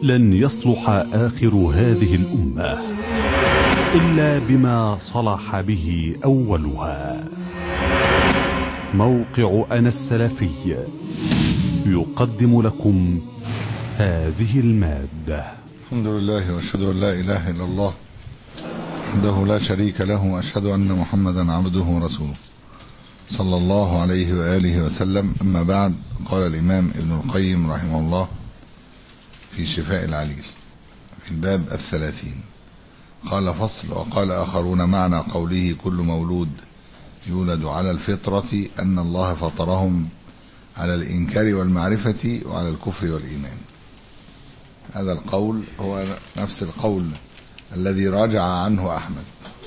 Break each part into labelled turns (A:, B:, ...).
A: لن يصلح آخر هذه الأمة إلا بما صلح به أولها موقع أنا السلفي يقدم لكم هذه المادة
B: الحمد لله واشهد ان لا اله الا الله وحده لا شريك له واشهد ان محمدا عبده ورسوله صلى الله عليه واله وسلم اما بعد قال الامام ابن القيم رحمه الله في شفاء العليل في الباب الثلاثين قال فصل وقال اخرون معنى قوله كل مولود يولد على الفطرة ان الله فطرهم على الانكار والمعرفة وعلى الكفر والايمان هذا القول هو نفس القول الذي رجع عنه أحمد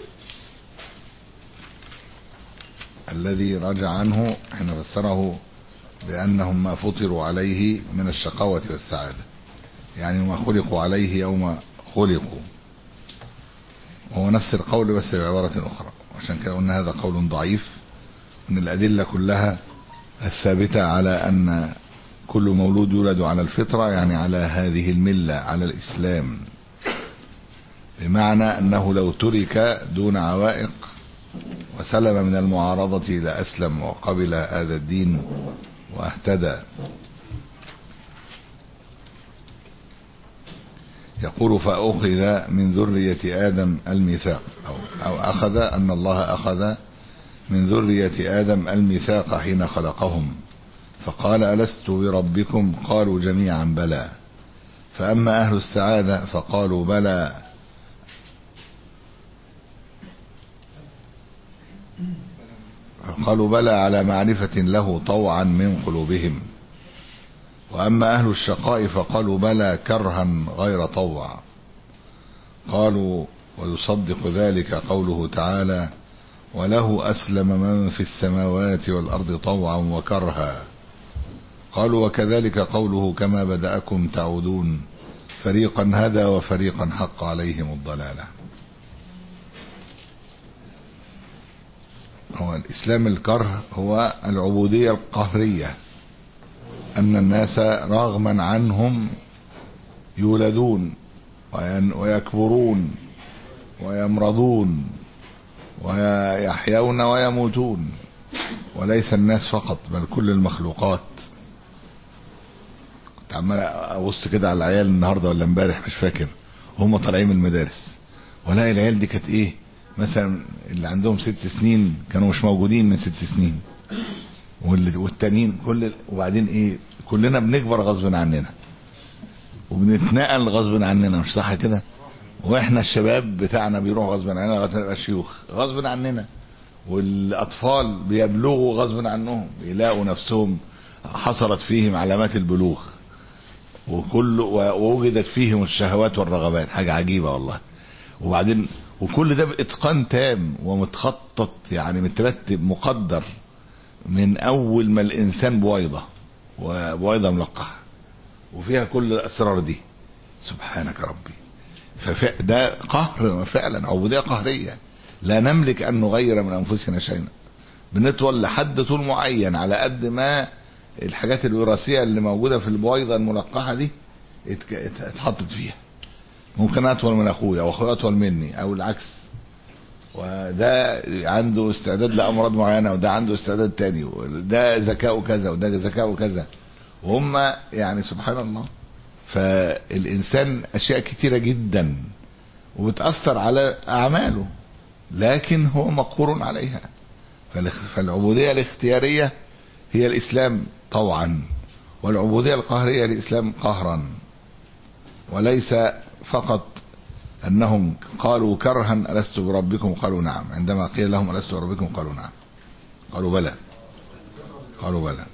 B: الذي رجع عنه حين فسره بأنهم ما فطروا عليه من الشقاوة والسعادة يعني ما خلقوا عليه يوم خلقوا وهو نفس القول بس بعبارة أخرى عشان كده قلنا هذا قول ضعيف من الأدلة كلها الثابتة على أن كل مولود يولد على الفطرة يعني على هذه الملة على الإسلام بمعنى أنه لو ترك دون عوائق وسلم من المعارضة لأسلم وقبل هذا الدين واهتدى يقول فأخذ من ذرية آدم الميثاق أو, أو أخذ أن الله أخذ من ذرية آدم الميثاق حين خلقهم فقال ألست بربكم قالوا جميعا بلى فأما أهل السعادة فقالوا بلى قالوا بلى على معرفة له طوعا من قلوبهم وأما أهل الشقاء فقالوا بلى كرها غير طوع قالوا ويصدق ذلك قوله تعالى وله أسلم من في السماوات والأرض طوعا وكرها قالوا وكذلك قوله كما بدأكم تعودون فريقا هدى وفريقا حق عليهم الضلالة هو الإسلام الكره هو العبودية القهرية أن الناس رغما عنهم يولدون ويكبرون ويمرضون ويحيون ويموتون وليس الناس فقط بل كل المخلوقات كنت عمال ابص كده على العيال النهارده ولا امبارح مش فاكر وهم طالعين من المدارس ولاقي العيال دي كانت ايه مثلا اللي عندهم ست سنين كانوا مش موجودين من ست سنين والتانيين كل وبعدين ايه كلنا بنكبر غصب عننا وبنتنقل غصب عننا مش صح كده واحنا الشباب بتاعنا بيروح غصب عننا لغايه ما نبقى شيوخ غصب عننا والاطفال بيبلغوا غصب عنهم يلاقوا نفسهم حصلت فيهم علامات البلوغ وكل ووجدت فيهم الشهوات والرغبات حاجة عجيبة والله وبعدين وكل ده بإتقان تام ومتخطط يعني مترتب مقدر من أول ما الإنسان بويضة وبويضة ملقحة وفيها كل الأسرار دي سبحانك ربي فده قهر فعلا عبودية قهرية لا نملك أن نغير من أنفسنا شيئا بنطول لحد طول معين على قد ما الحاجات الوراثيه اللي موجوده في البويضه الملقحه دي اتحطت فيها ممكن اطول من اخويا واخويا اطول مني او العكس وده عنده استعداد لامراض معينه وده عنده استعداد تاني وده ذكاؤه كذا وده ذكاؤه كذا وهم يعني سبحان الله فالانسان اشياء كتيره جدا وبتاثر على اعماله لكن هو مقهور عليها فالعبوديه الاختياريه هي الإسلام طوعا والعبودية القهرية الإسلام قهرا وليس فقط أنهم قالوا كرها ألست بربكم قالوا نعم عندما قيل لهم ألست بربكم قالوا نعم قالوا بلى قالوا بلى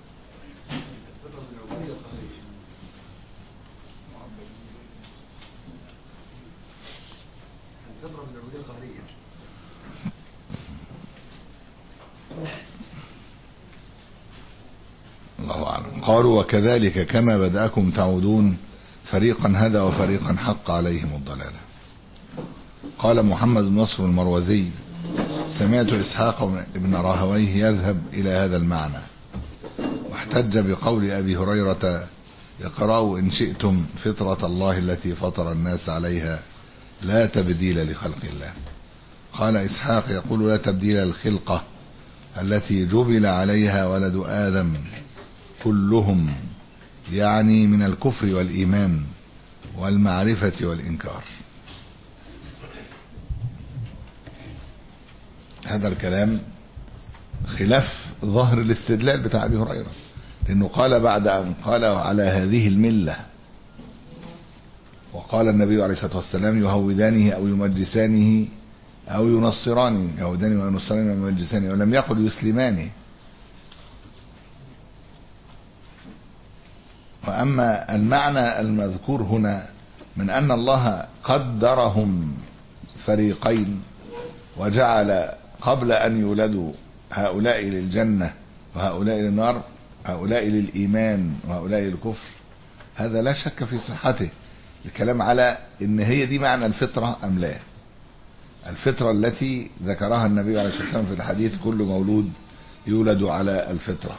B: الله أعلم قالوا وكذلك كما بدأكم تعودون فريقا هدى وفريقا حق عليهم الضلالة قال محمد بن نصر المروزي سمعت إسحاق بن راهويه يذهب إلى هذا المعنى واحتج بقول أبي هريرة اقرأوا إن شئتم فطرة الله التي فطر الناس عليها لا تبديل لخلق الله قال إسحاق يقول لا تبديل الخلقة التي جبل عليها ولد آدم كلهم يعني من الكفر والإيمان والمعرفة والإنكار هذا الكلام خلاف ظهر الاستدلال بتاع أبي هريرة لأنه قال بعد أن قال على هذه الملة وقال النبي عليه الصلاة والسلام يهودانه أو يمجسانه أو ينصرانه يهودانه وينصرانه ويمجسانه ولم يقل يسلمانه وأما المعنى المذكور هنا من أن الله قدرهم فريقين وجعل قبل أن يولدوا هؤلاء للجنة وهؤلاء للنار هؤلاء للإيمان وهؤلاء للكفر هذا لا شك في صحته الكلام على ان هي دي معنى الفطرة ام لا الفطرة التي ذكرها النبي عليه الصلاة والسلام في الحديث كل مولود يولد على الفطرة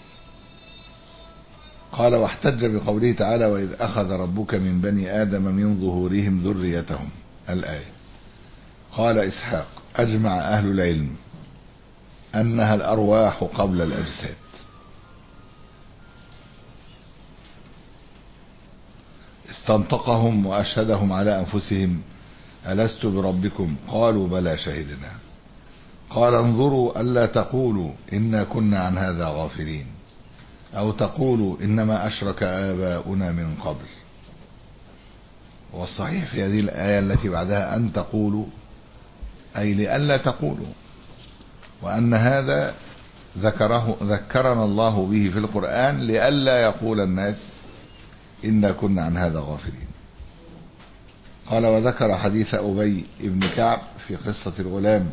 B: قال واحتج بقوله تعالى وإذ أخذ ربك من بني آدم من ظهورهم ذريتهم الآية قال إسحاق أجمع أهل العلم أنها الأرواح قبل الأجساد استنطقهم وأشهدهم على أنفسهم ألست بربكم قالوا بلى شهدنا قال انظروا ألا تقولوا إنا كنا عن هذا غافلين أو تقولوا إنما أشرك آباؤنا من قبل والصحيح في هذه الآية التي بعدها أن تقولوا أي لئلا تقولوا وأن هذا ذكره ذكرنا الله به في القرآن لئلا يقول الناس إنا كنا عن هذا غافلين قال وذكر حديث أبي بن كعب في قصة الغلام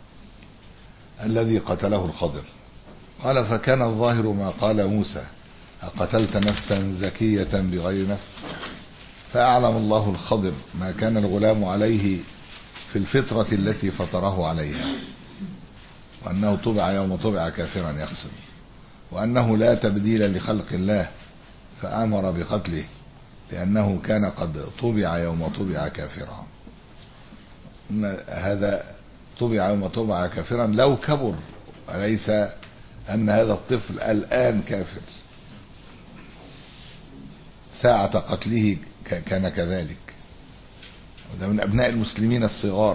B: الذي قتله الخضر قال فكان الظاهر ما قال موسى أقتلت نفسا زكية بغير نفس فأعلم الله الخضر ما كان الغلام عليه في الفطرة التي فطره عليها وأنه طبع يوم طبع كافرا يقسم وأنه لا تبديل لخلق الله فأمر بقتله لأنه كان قد طبع يوم طبع كافرا هذا طبع يوم طبع كافرا لو كبر وليس أن هذا الطفل الآن كافر ساعة قتله كان كذلك وده من أبناء المسلمين الصغار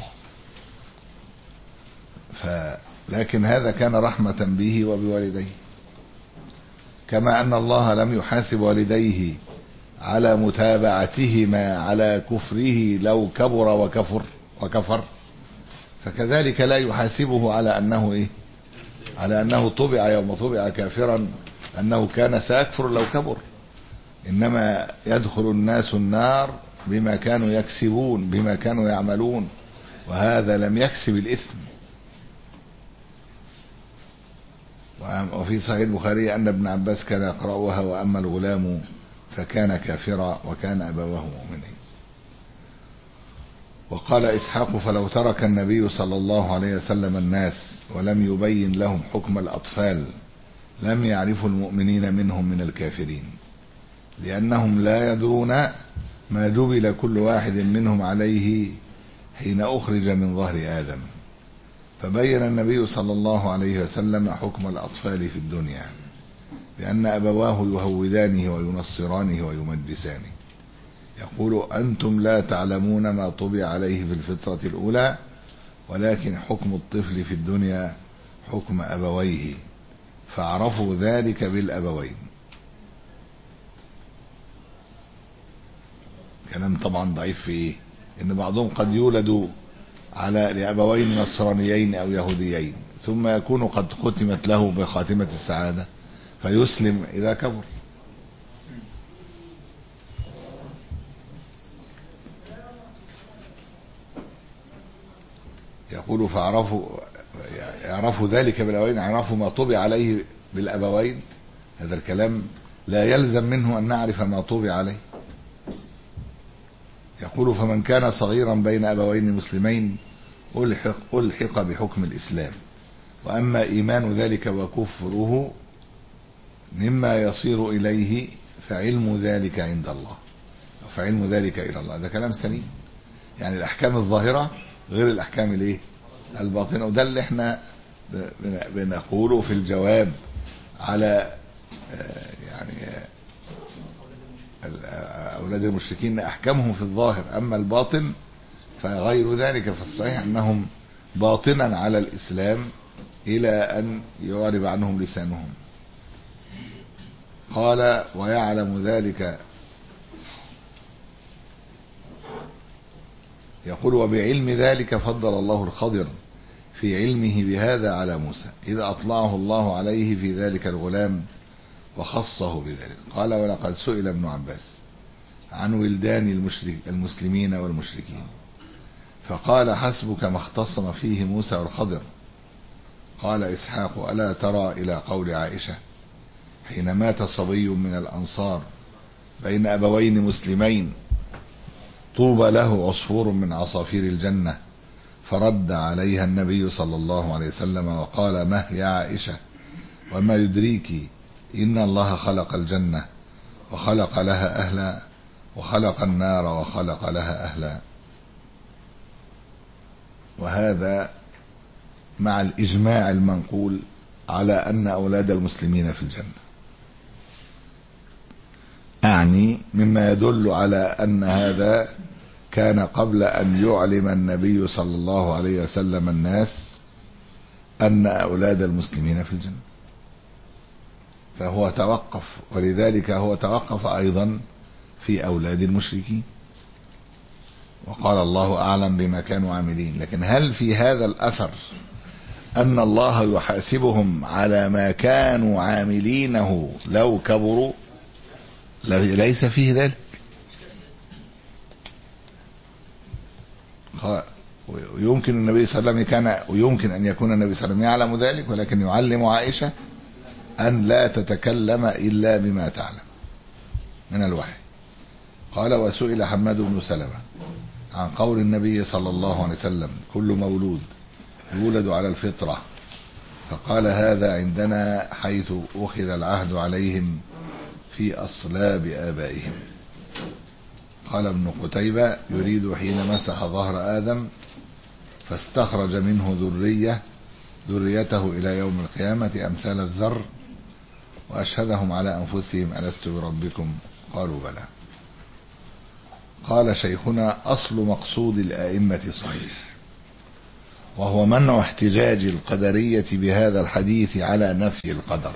B: لكن هذا كان رحمة به وبوالديه كما أن الله لم يحاسب والديه على متابعتهما على كفره لو كبر وكفر وكفر فكذلك لا يحاسبه على أنه إيه على أنه طبع يوم طبع كافرا أنه كان سيكفر لو كبر إنما يدخل الناس النار بما كانوا يكسبون بما كانوا يعملون وهذا لم يكسب الإثم وفي صحيح البخاري أن ابن عباس كان يقرأها وأما الغلام فكان كافرا وكان أبواه مؤمنين وقال إسحاق فلو ترك النبي صلى الله عليه وسلم الناس ولم يبين لهم حكم الأطفال لم يعرفوا المؤمنين منهم من الكافرين لأنهم لا يدرون ما جبل كل واحد منهم عليه حين أخرج من ظهر آدم فبين النبي صلى الله عليه وسلم حكم الأطفال في الدنيا بأن أبواه يهودانه وينصرانه ويمجسانه يقول أنتم لا تعلمون ما طبع عليه في الفطرة الأولى ولكن حكم الطفل في الدنيا حكم أبويه فاعرفوا ذلك بالأبوين كلام طبعا ضعيف في إيه إن بعضهم قد يولد على لأبوين نصرانيين أو يهوديين ثم يكون قد ختمت له بخاتمة السعادة فيسلم إذا كبر يقول فاعرفوا يعرفوا ذلك بالأبوين يعرفوا ما طبع عليه بالأبوين هذا الكلام لا يلزم منه أن نعرف ما طبع عليه يقول فمن كان صغيرا بين أبوين مسلمين ألحق, ألحق بحكم الإسلام وأما إيمان ذلك وكفره مما يصير إليه فعلم ذلك عند الله فعلم ذلك إلى الله ده كلام سليم يعني الأحكام الظاهرة غير الأحكام الايه الباطنة وده اللي احنا بنقوله في الجواب على يعني أولاد المشركين أحكامهم في الظاهر أما الباطن فغير ذلك فالصحيح أنهم باطنا على الإسلام إلى أن يعرب عنهم لسانهم قال ويعلم ذلك يقول وبعلم ذلك فضل الله الخضر في علمه بهذا على موسى إذا أطلعه الله عليه في ذلك الغلام وخصه بذلك قال ولقد سئل ابن عباس عن ولدان المشرك المسلمين والمشركين فقال حسبك ما اختصم فيه موسى والخضر قال إسحاق ألا ترى إلى قول عائشة حين مات صبي من الأنصار بين أبوين مسلمين طوبى له عصفور من عصافير الجنة فرد عليها النبي صلى الله عليه وسلم وقال مه يا عائشة وما يدريك إن الله خلق الجنة وخلق لها أهلا وخلق النار وخلق لها أهلا وهذا مع الإجماع المنقول على أن أولاد المسلمين في الجنة أعني مما يدل على أن هذا كان قبل أن يعلم النبي صلى الله عليه وسلم الناس أن أولاد المسلمين في الجنة فهو توقف ولذلك هو توقف أيضا في أولاد المشركين وقال الله أعلم بما كانوا عاملين لكن هل في هذا الأثر أن الله يحاسبهم على ما كانوا عاملينه لو كبروا ليس فيه ذلك ويمكن النبي صلى الله عليه وسلم كان ويمكن أن يكون النبي صلى الله عليه وسلم يعلم ذلك ولكن يعلم عائشة أن لا تتكلم إلا بما تعلم من الوحي قال وسئل حماد بن سلمة عن قول النبي صلى الله عليه وسلم كل مولود يولد على الفطرة فقال هذا عندنا حيث أخذ العهد عليهم في أصلاب آبائهم قال ابن قتيبة يريد حين مسح ظهر آدم فاستخرج منه ذرية ذريته إلى يوم القيامة أمثال الذر وأشهدهم على أنفسهم ألست بربكم قالوا بلى قال شيخنا أصل مقصود الآئمة صحيح وهو منع احتجاج القدرية بهذا الحديث على نفي القدر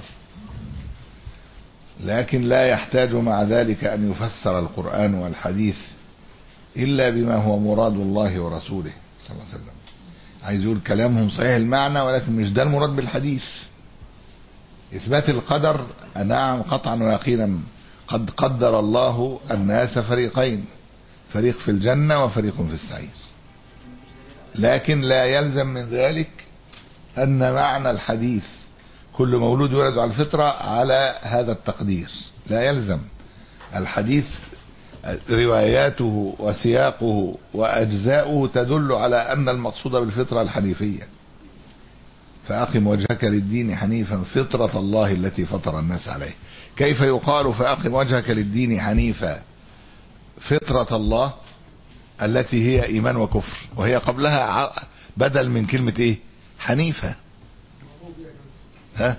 B: لكن لا يحتاج مع ذلك أن يفسر القرآن والحديث إلا بما هو مراد الله ورسوله صلى الله عليه وسلم عايز يقول كلامهم صحيح المعنى ولكن مش ده المراد بالحديث إثبات القدر نعم قطعا ويقينا قد قدر الله الناس فريقين فريق في الجنة وفريق في السعير لكن لا يلزم من ذلك أن معنى الحديث كل مولود يولد على الفطرة على هذا التقدير لا يلزم الحديث رواياته وسياقه وأجزاؤه تدل على أن المقصود بالفطرة الحنيفية فأقم وجهك للدين حنيفا فطرة الله التي فطر الناس عليه كيف يقال فأقم وجهك للدين حنيفا فطرة الله التي هي إيمان وكفر وهي قبلها بدل من كلمة إيه حنيفة ها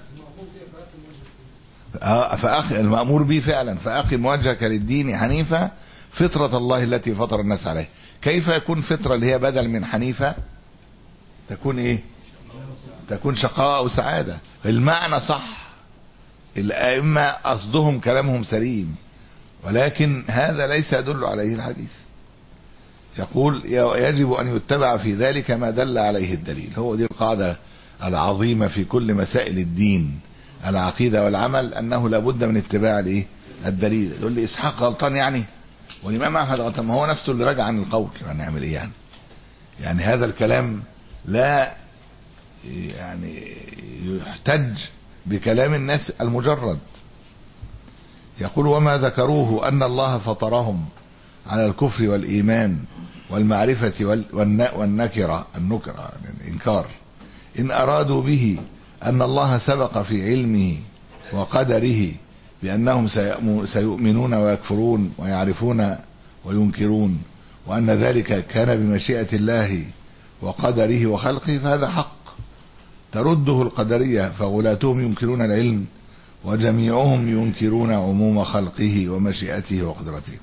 B: فأخ المأمور به فعلا فأقم وجهك للدين حنيفا فطرة الله التي فطر الناس عليه كيف يكون فطرة اللي هي بدل من حنيفة تكون ايه تكون شقاء او سعادة المعنى صح الائمة قصدهم كلامهم سليم ولكن هذا ليس يدل عليه الحديث يقول يجب ان يتبع في ذلك ما دل عليه الدليل هو دي القاعدة العظيمة في كل مسائل الدين العقيدة والعمل انه لابد من اتباع الايه الدليل يقول لي اسحاق غلطان يعني والامام احمد غلطان ما هو نفسه اللي رجع عن القول هنعمل ايه يعني يعني هذا الكلام لا يعني يحتج بكلام الناس المجرد يقول وما ذكروه أن الله فطرهم على الكفر والإيمان والمعرفة والنكرة النكرة الإنكار إن أرادوا به أن الله سبق في علمه وقدره بأنهم سيؤمنون ويكفرون ويعرفون وينكرون وأن ذلك كان بمشيئة الله وقدره وخلقه فهذا حق ترده القدرية فغلاتهم ينكرون العلم وجميعهم ينكرون عموم خلقه ومشيئته وقدرته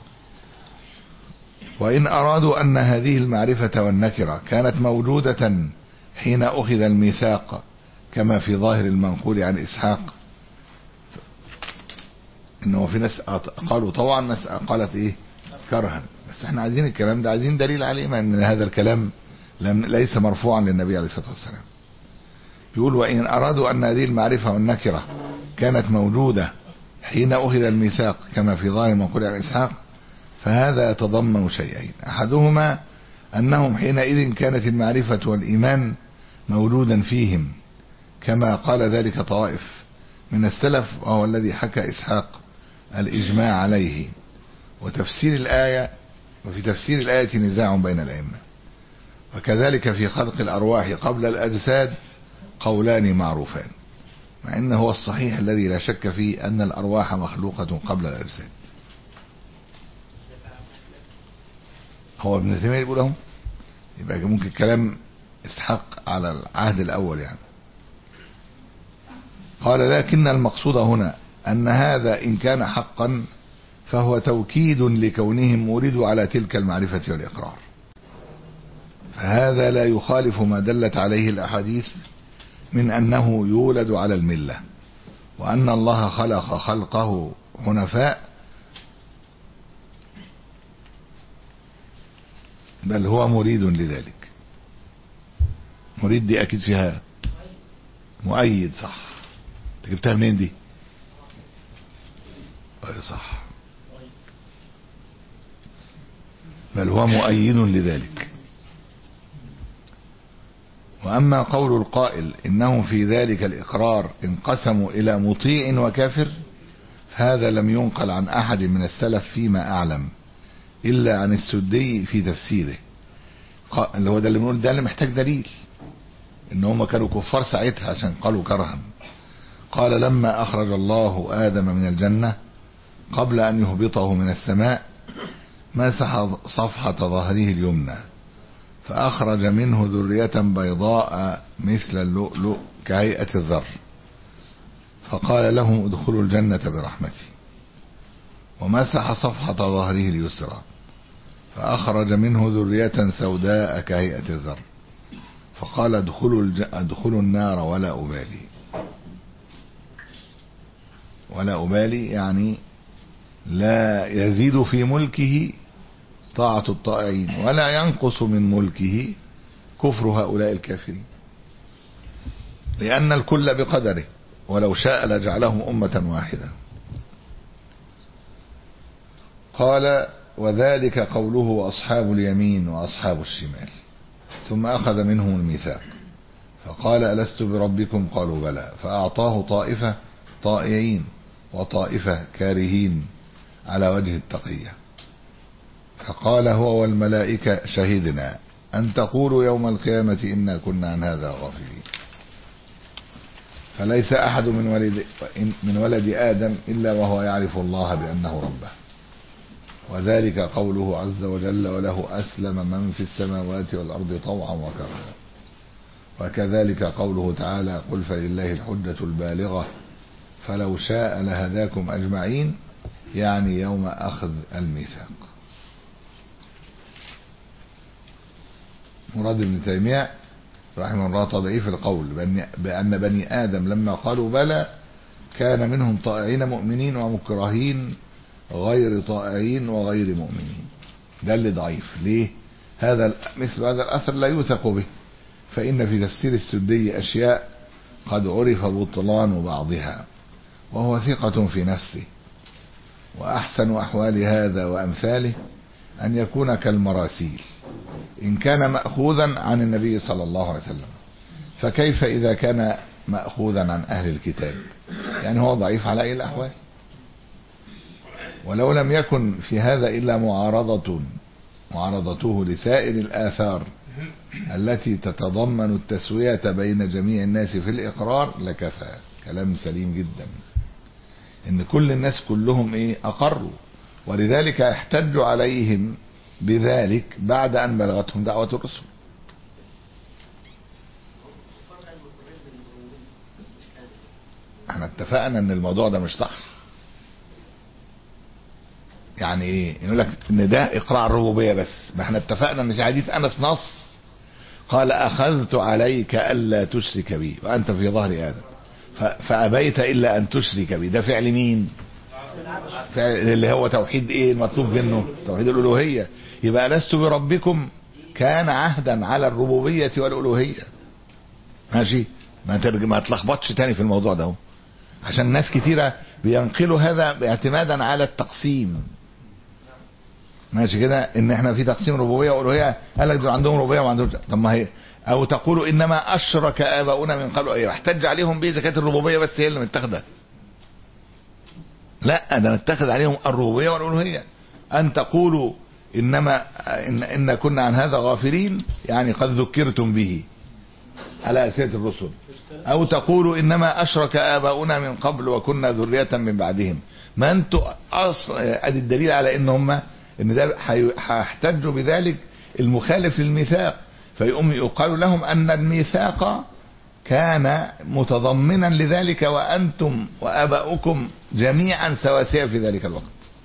B: وإن أرادوا أن هذه المعرفة والنكرة كانت موجودة حين أخذ الميثاق كما في ظاهر المنقول عن إسحاق إنه في ناس قالوا طوعا ناس قالت إيه كرها بس احنا عايزين الكلام ده عايزين دليل عليه ما ان هذا الكلام لم ليس مرفوعا للنبي عليه الصلاة والسلام يقول وإن أرادوا أن هذه المعرفة والنكرة كانت موجودة حين أخذ الميثاق كما في ظاهر المنقول عن إسحاق فهذا يتضمن شيئين أحدهما أنهم حينئذ كانت المعرفة والإيمان موجودا فيهم كما قال ذلك طوائف من السلف وهو الذي حكى إسحاق الإجماع عليه وتفسير الآية وفي تفسير الآية نزاع بين الأئمة وكذلك في خلق الأرواح قبل الأجساد قولان معروفان مع أنه هو الصحيح الذي لا شك فيه أن الأرواح مخلوقة قبل الأجساد هو ابن تيمية يقول لهم يبقى ممكن كلام اسحاق على العهد الأول يعني قال لكن المقصود هنا أن هذا إن كان حقا فهو توكيد لكونهم وردوا على تلك المعرفة والإقرار فهذا لا يخالف ما دلت عليه الأحاديث من أنه يولد على الملة وأن الله خلق خلقه حنفاء بل هو مريد لذلك مريد دي أكيد فيها مؤيد صح انت جبتها منين دي أي صح بل هو مؤيد لذلك وأما قول القائل إنهم في ذلك الإقرار انقسموا إلى مطيع وكافر هذا لم ينقل عن أحد من السلف فيما أعلم إلا عن السدي في تفسيره اللي هو ده اللي بنقول ده اللي محتاج دليل إن هم كانوا كفار ساعتها عشان قالوا كرها قال لما أخرج الله آدم من الجنة قبل أن يهبطه من السماء مسح صفحة ظهره اليمنى فأخرج منه ذرية بيضاء مثل اللؤلؤ كهيئة الذر فقال لهم ادخلوا الجنة برحمتي ومسح صفحة ظهره اليسرى فأخرج منه ذرية سوداء كهيئة الذر فقال ادخلوا, الج... ادخلوا النار ولا أبالي ولا أبالي يعني لا يزيد في ملكه طاعة الطائعين ولا ينقص من ملكه كفر هؤلاء الكافرين لأن الكل بقدره ولو شاء لجعلهم أمة واحدة قال وذلك قوله وأصحاب اليمين وأصحاب الشمال ثم أخذ منهم الميثاق فقال ألست بربكم قالوا بلى فأعطاه طائفة طائعين وطائفة كارهين على وجه التقية فقال هو والملائكة شهدنا أن تقولوا يوم القيامة إنا كنا عن هذا غافلين فليس أحد من ولد, من ولد آدم إلا وهو يعرف الله بأنه ربه وذلك قوله عز وجل وله أسلم من في السماوات والأرض طوعا وكرها وكذلك قوله تعالى قل فلله الحجة البالغة فلو شاء لهداكم أجمعين يعني يوم أخذ الميثاق مراد ابن تيمية رحمه الله تضعيف القول بأن بني آدم لما قالوا بلى كان منهم طائعين مؤمنين ومكرهين غير طائعين وغير مؤمنين ده اللي ضعيف ليه هذا مثل هذا الأثر لا يوثق به فإن في تفسير السدي أشياء قد عرف بطلان بعضها وهو ثقة في نفسه وأحسن أحوال هذا وأمثاله أن يكون كالمراسيل إن كان مأخوذا عن النبي صلى الله عليه وسلم فكيف إذا كان مأخوذا عن أهل الكتاب يعني هو ضعيف على أي الأحوال ولو لم يكن في هذا إلا معارضة معارضته لسائر الآثار التي تتضمن التسوية بين جميع الناس في الإقرار لكفى كلام سليم جدا ان كل الناس كلهم ايه اقروا ولذلك احتج عليهم بذلك بعد ان بلغتهم دعوة الرسل احنا اتفقنا ان الموضوع ده مش صح يعني ايه يقول لك ان ده اقراء الربوبيه بس ما احنا اتفقنا ان في حديث انس نص قال اخذت عليك الا تشرك بي وانت في ظهر ادم ف- فابيت الا ان تشرك بي ده فعل مين فعل اللي هو توحيد ايه المطلوب منه توحيد الالوهيه يبقى لست بربكم كان عهدا على الربوبيه والالوهيه ماشي ما ترج... ما تلخبطش تاني في الموضوع ده اهو. عشان ناس كتيره بينقلوا هذا اعتمادا على التقسيم ماشي كده ان احنا في تقسيم ربوبيه والوهيه قال لك دول عندهم ربوبيه وما عندهمش طب ما هي او تقولوا انما اشرك اباؤنا من قبل ايه احتج عليهم بيه زكاه الربوبيه بس هي اللي متاخده لا ده متاخد عليهم الربوبيه والالوهيه ان تقولوا انما ان, إن كنا عن هذا غافلين يعني قد ذكرتم به على ألسنة الرسل أو تقولوا إنما أشرك آباؤنا من قبل وكنا ذرية من بعدهم ما أنتوا أصل أدي الدليل على إن هم إن ده حي- هيحتجوا بذلك المخالف للميثاق فيقوم يقال لهم أن الميثاق كان متضمنا لذلك وأنتم وآباؤكم جميعا سواسية في ذلك الوقت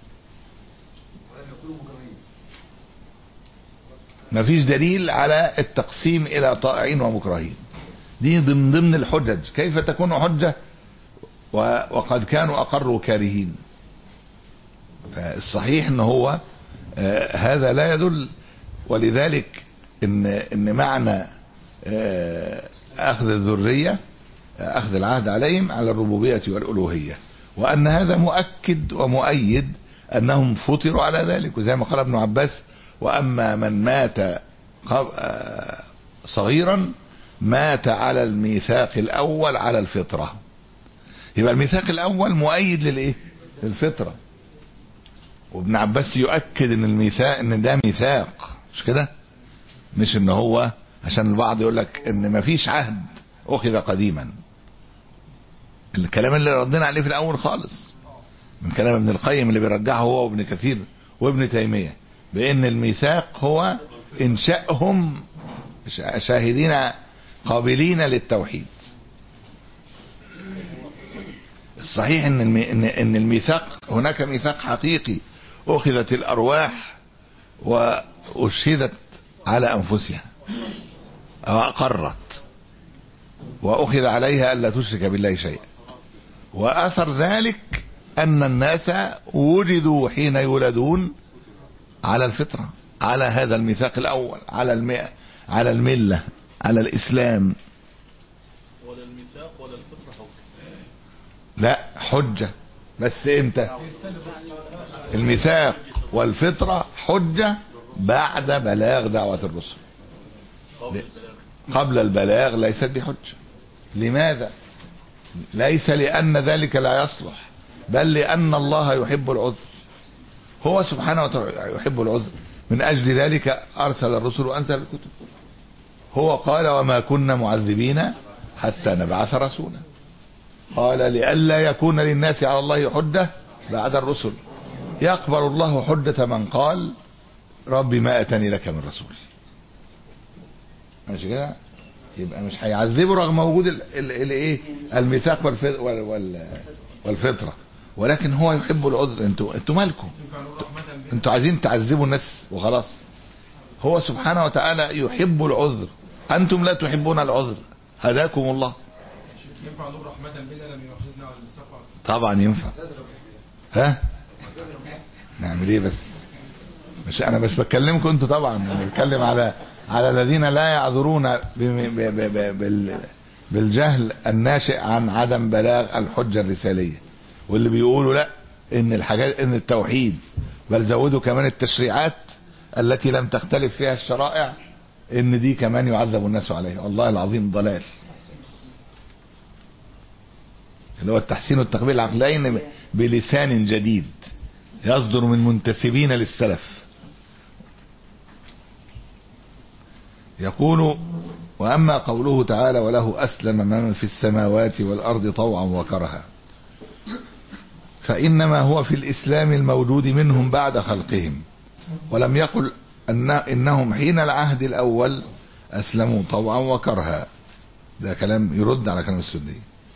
B: مفيش دليل على التقسيم الى طائعين ومكرهين دي ضمن ضمن الحجج كيف تكون حجة و- وقد كانوا اقروا كارهين فالصحيح ان هو آه، هذا لا يدل ولذلك ان ان معنى آه، اخذ الذرية آه، اخذ العهد عليهم على الربوبية والالوهية وان هذا مؤكد ومؤيد انهم فطروا على ذلك وزي ما قال ابن عباس واما من مات قب- آه، صغيرا مات على الميثاق الاول على الفطره يبقى الميثاق الاول مؤيد للايه للفطره وابن عباس يؤكد ان الميثاق ان ده ميثاق مش كده مش ان هو عشان البعض يقول لك ان مفيش عهد اخذ قديما الكلام اللي ردينا عليه في الاول خالص من كلام ابن القيم اللي بيرجعه هو وابن كثير وابن تيميه بان الميثاق هو انشائهم شا- شاهدين قابلين للتوحيد الصحيح ان المي... ان ان الميثاق هناك ميثاق حقيقي اخذت الارواح واشهدت على انفسها او اقرت واخذ عليها الا تشرك بالله شيئا واثر ذلك ان الناس وجدوا حين يولدون على الفطرة على هذا الميثاق الأول على المئة على الملة على الإسلام
C: ولا الميثاق ولا الفطرة حكم
B: لا حجة بس امتى الميثاق والفطرة حجة بعد بلاغ دعوة الرسل
C: قبل
B: لا.
C: البلاغ
B: قبل البلاغ ليست بحجة لماذا ليس لأن ذلك لا يصلح بل لأن الله يحب العذر هو سبحانه وتعالى يحب العذر من أجل ذلك أرسل الرسل وأنزل الكتب هو قال وما كنا معذبين حتى نبعث رسولا قال لئلا يكون للناس على الله حجة بعد الرسل يقبل الله حجة من قال ربي ما أتني لك من رسول ماشي كده يبقى مش هيعذبه رغم وجود ال- ال- الايه الميثاق والف- وال- وال- والفطره ولكن هو يحب العذر انتوا انتوا مالكم انتوا عايزين تعذبوا الناس وخلاص هو سبحانه وتعالى يحب العذر انتم لا تحبون العذر هداكم الله
D: ينفع نقول رحمة بنا لم يؤاخذنا على المستقبل
B: طبعا ينفع ها نعمل ايه بس مش انا مش بكلمكم انتوا طبعا انا بتكلم على على الذين لا يعذرون ب- ب- ب- ب- بال- بالجهل الناشئ عن عدم بلاغ الحجه الرساليه واللي بيقولوا لا ان الحاجات ان التوحيد بل زودوا كمان التشريعات التي لم تختلف فيها الشرائع ان دي كمان يعذب الناس عليها والله العظيم ضلال اللي هو التحسين والتقبيل العقلين بلسان جديد يصدر من منتسبين للسلف يقول وأما قوله تعالى وله أسلم من في السماوات والأرض طوعا وكرها فإنما هو في الإسلام المولود منهم بعد خلقهم ولم يقل أن إنهم حين العهد الأول أسلموا طوعا وكرها ده كلام يرد على كلام السدي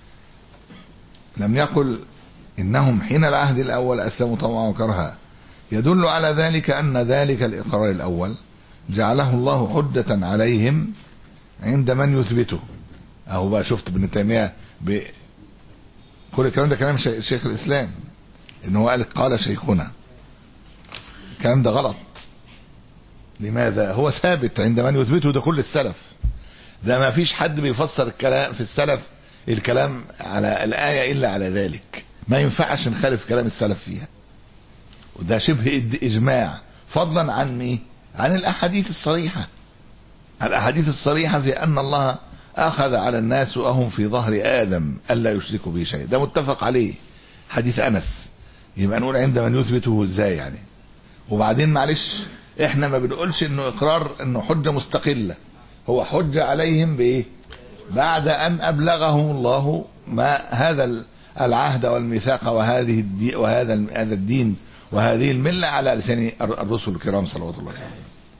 B: لم يقل إنهم حين العهد الأول أسلموا طوعا وكرها يدل على ذلك أن ذلك الإقرار الأول جعله الله حجة عليهم عند من يثبته أهو بقى شفت ابن تيمية ب... كل الكلام ده كلام شي- شيخ الإسلام إن هو قال قال شيخنا الكلام ده غلط لماذا هو ثابت عند من يثبته ده كل السلف ده ما فيش حد بيفسر الكلام في السلف الكلام على الآية إلا على ذلك ما ينفعش نخالف كلام السلف فيها وده شبه إد- إجماع فضلا عن إيه؟ عن الأحاديث الصريحة الأحاديث الصريحة في أن الله أخذ على الناس وهم في ظهر آدم ألا يشركوا به شيء ده متفق عليه حديث أنس يبقى نقول عند من يثبته ازاي يعني وبعدين معلش احنا ما بنقولش انه اقرار انه حجة مستقلة هو حجة عليهم بايه بعد ان ابلغهم الله ما هذا ال- العهد والميثاق وهذه الدين وهذا ال- هذا الدين وهذه الملة على لسان الر- الرسل الكرام صلوات الله عليهم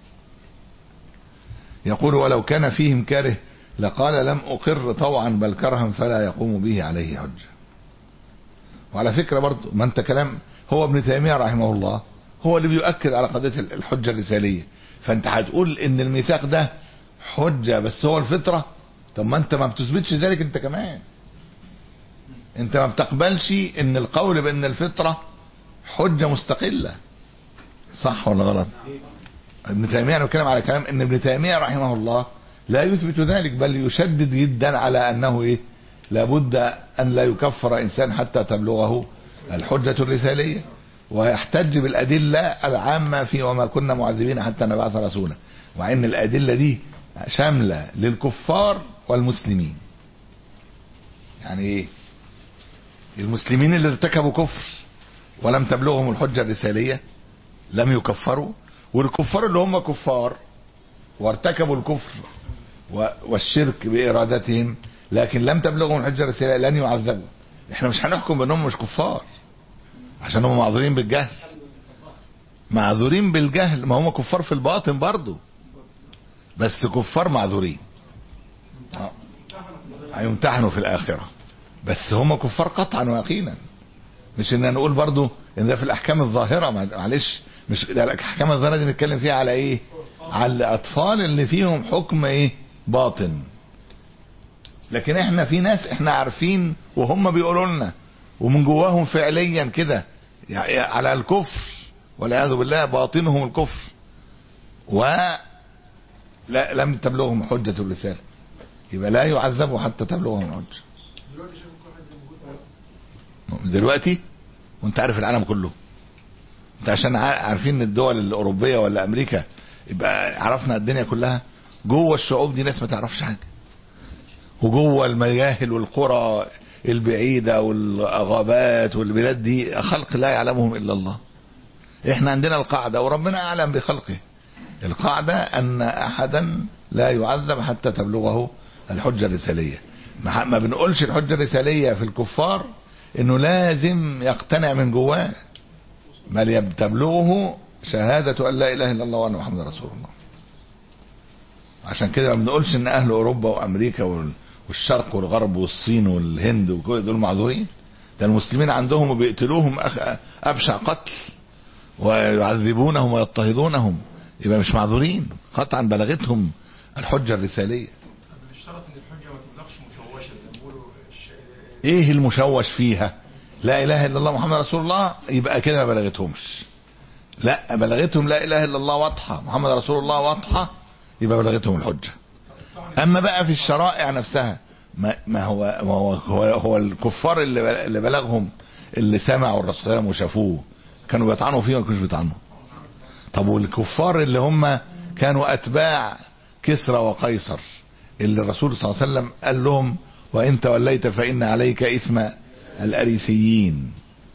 B: يقول ولو كان فيهم كاره لقال لم أقر طوعا بل كرها فلا يقوم به عليه حجة وعلى فكرة برضو ما انت كلام هو ابن تيمية رحمه الله هو اللي بيؤكد على قضية الحجة الرسالية فانت هتقول ان الميثاق ده حجة بس هو الفطرة طب ما انت ما بتثبتش ذلك انت كمان انت ما بتقبلش ان القول بان الفطرة حجة مستقلة صح ولا غلط ابن تيمية انا بتكلم على كلام ان ابن تيمية رحمه الله لا يثبت ذلك بل يشدد جدا على انه ايه لابد ان لا يكفر انسان حتى تبلغه الحجة الرسالية ويحتج بالادلة العامة في وما كنا معذبين حتى نبعث رسولا وان الادلة دي شاملة للكفار والمسلمين يعني ايه المسلمين اللي ارتكبوا كفر ولم تبلغهم الحجة الرسالية لم يكفروا والكفار اللي هم كفار وارتكبوا الكفر و- والشرك بإرادتهم لكن لم تبلغهم الحجة الرسالية لن يعذبوا احنا مش هنحكم بانهم مش كفار عشان هم معذورين بالجهل معذورين بالجهل ما هم كفار في الباطن برضو بس كفار معذورين آه. هيمتحنوا في الآخرة بس هم كفار قطعا ويقينا مش ان نقول برضو ان ده في الاحكام الظاهرة مع- معلش مش ده الاحكام الظاهرة دي نتكلم فيها على ايه على الاطفال اللي فيهم حكم ايه باطن لكن احنا في ناس احنا عارفين وهم بيقولوا لنا ومن جواهم فعليا كده يعني على الكفر والعياذ بالله باطنهم الكفر و لا لم تبلغهم حجة الرسالة يبقى لا يعذبوا حتى تبلغهم الحجة دلوقتي وانت عارف العالم كله انت عشان عا- عارفين الدول الاوروبيه ولا امريكا يبقى عرفنا الدنيا كلها جوه الشعوب دي ناس ما تعرفش حاجه وجوه المجاهل والقرى البعيده والغابات والبلاد دي خلق لا يعلمهم الا الله احنا عندنا القاعده وربنا اعلم بخلقه القاعده ان احدا لا يعذب حتى تبلغه الحجه الرساليه ما ما بنقولش الحجه الرساليه في الكفار انه لازم يقتنع من جواه بل يب- تبلغه شهادة أن لا إله إلا الله وأن محمد رسول الله عشان كده ما بنقولش إن أهل أوروبا وأمريكا وال- والشرق والغرب والصين والهند وكل دول معذورين ده المسلمين عندهم وبيقتلوهم أخ- أبشع قتل ويعذبونهم ويضطهدونهم يبقى مش معذورين قطعا بلغتهم الحجة الرسالية
D: مش شرط ان الحجه ما تبلغش مشوشه زي ما بيقولوا الش-
B: ايه المشوش فيها لا اله الا الله محمد رسول الله يبقى كده ما بلغتهمش لا بلغتهم لا اله الا الله واضحه محمد رسول الله واضحه يبقى بلغتهم الحجه اما بقى في الشرائع نفسها ما, ما هو ما هو هو, هو الكفار اللي بل- اللي بلغهم اللي سمعوا الرسول صلى الله عليه وسلم وشافوه كانوا بيطعنوا فيه ولا كانوش بيطعنوا طب والكفار اللي هم كانوا اتباع كسرى وقيصر اللي الرسول صلى الله عليه وسلم قال لهم وان توليت فان عليك اثم الاريسيين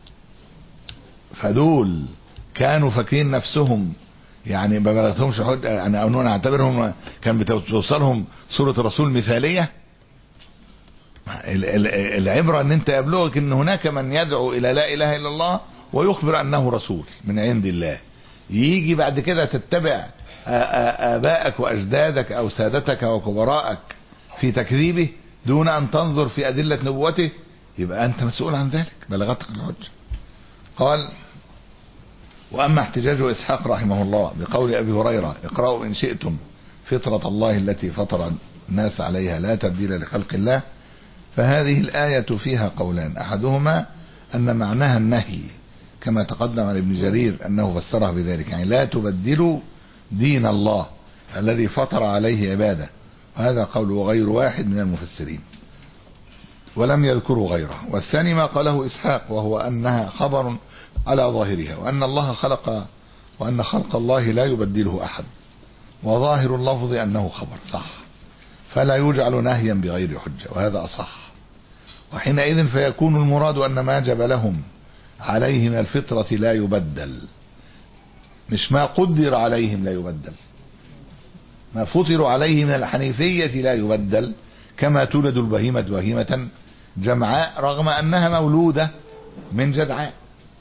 B: فدول كانوا فاكرين نفسهم يعني ما بلغتهمش حد يعني او نعتبرهم كان بتوصلهم صورة الرسول مثالية ال- ال- العبرة ان انت يبلغك ان هناك من يدعو الى لا اله الا الله ويخبر انه رسول من عند الله يجي بعد كده تتبع آ- آ- ابائك واجدادك او سادتك وكبراءك في تكذيبه دون ان تنظر في ادلة نبوته يبقى انت مسؤول عن ذلك بلغتك الحجة قال واما احتجاج اسحاق رحمه الله بقول ابي هريرة اقرأوا ان شئتم فطرة الله التي فطر الناس عليها لا تبديل لخلق الله فهذه الآية فيها قولان أحدهما أن معناها النهي كما تقدم عن ابن جرير أنه فسرها بذلك يعني لا تبدلوا دين الله الذي فطر عليه عباده وهذا قول غير واحد من المفسرين ولم يذكروا غيره والثاني ما قاله إسحاق وهو أنها خبر على ظاهرها وأن الله خلق وأن خلق الله لا يبدله أحد وظاهر اللفظ أنه خبر صح فلا يجعل نهيا بغير حجة وهذا أصح وحينئذ فيكون المراد أن ما جب لهم عليه من الفطرة لا يبدل مش ما قدر عليهم لا يبدل ما فطروا عليه من الحنيفية لا يبدل كما تولد البهيمة بهيمة جمعاء رغم أنها مولودة من جدعاء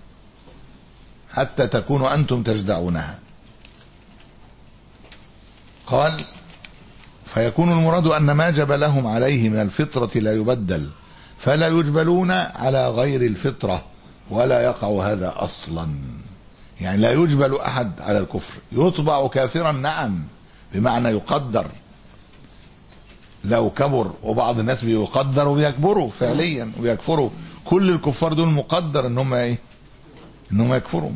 B: حتى تكونوا أنتم تجدعونها قال فيكون المراد أن ما جب لهم عليه من الفطرة لا يبدل فلا يجبلون على غير الفطرة ولا يقع هذا أصلا يعني لا يجبل أحد على الكفر يطبع كافرا نعم بمعنى يقدر لو كبر وبعض الناس بيقدر وبيكبروا فعليا ويكفروا كل الكفار دول مقدر ان هم ايه ان هم يكفروا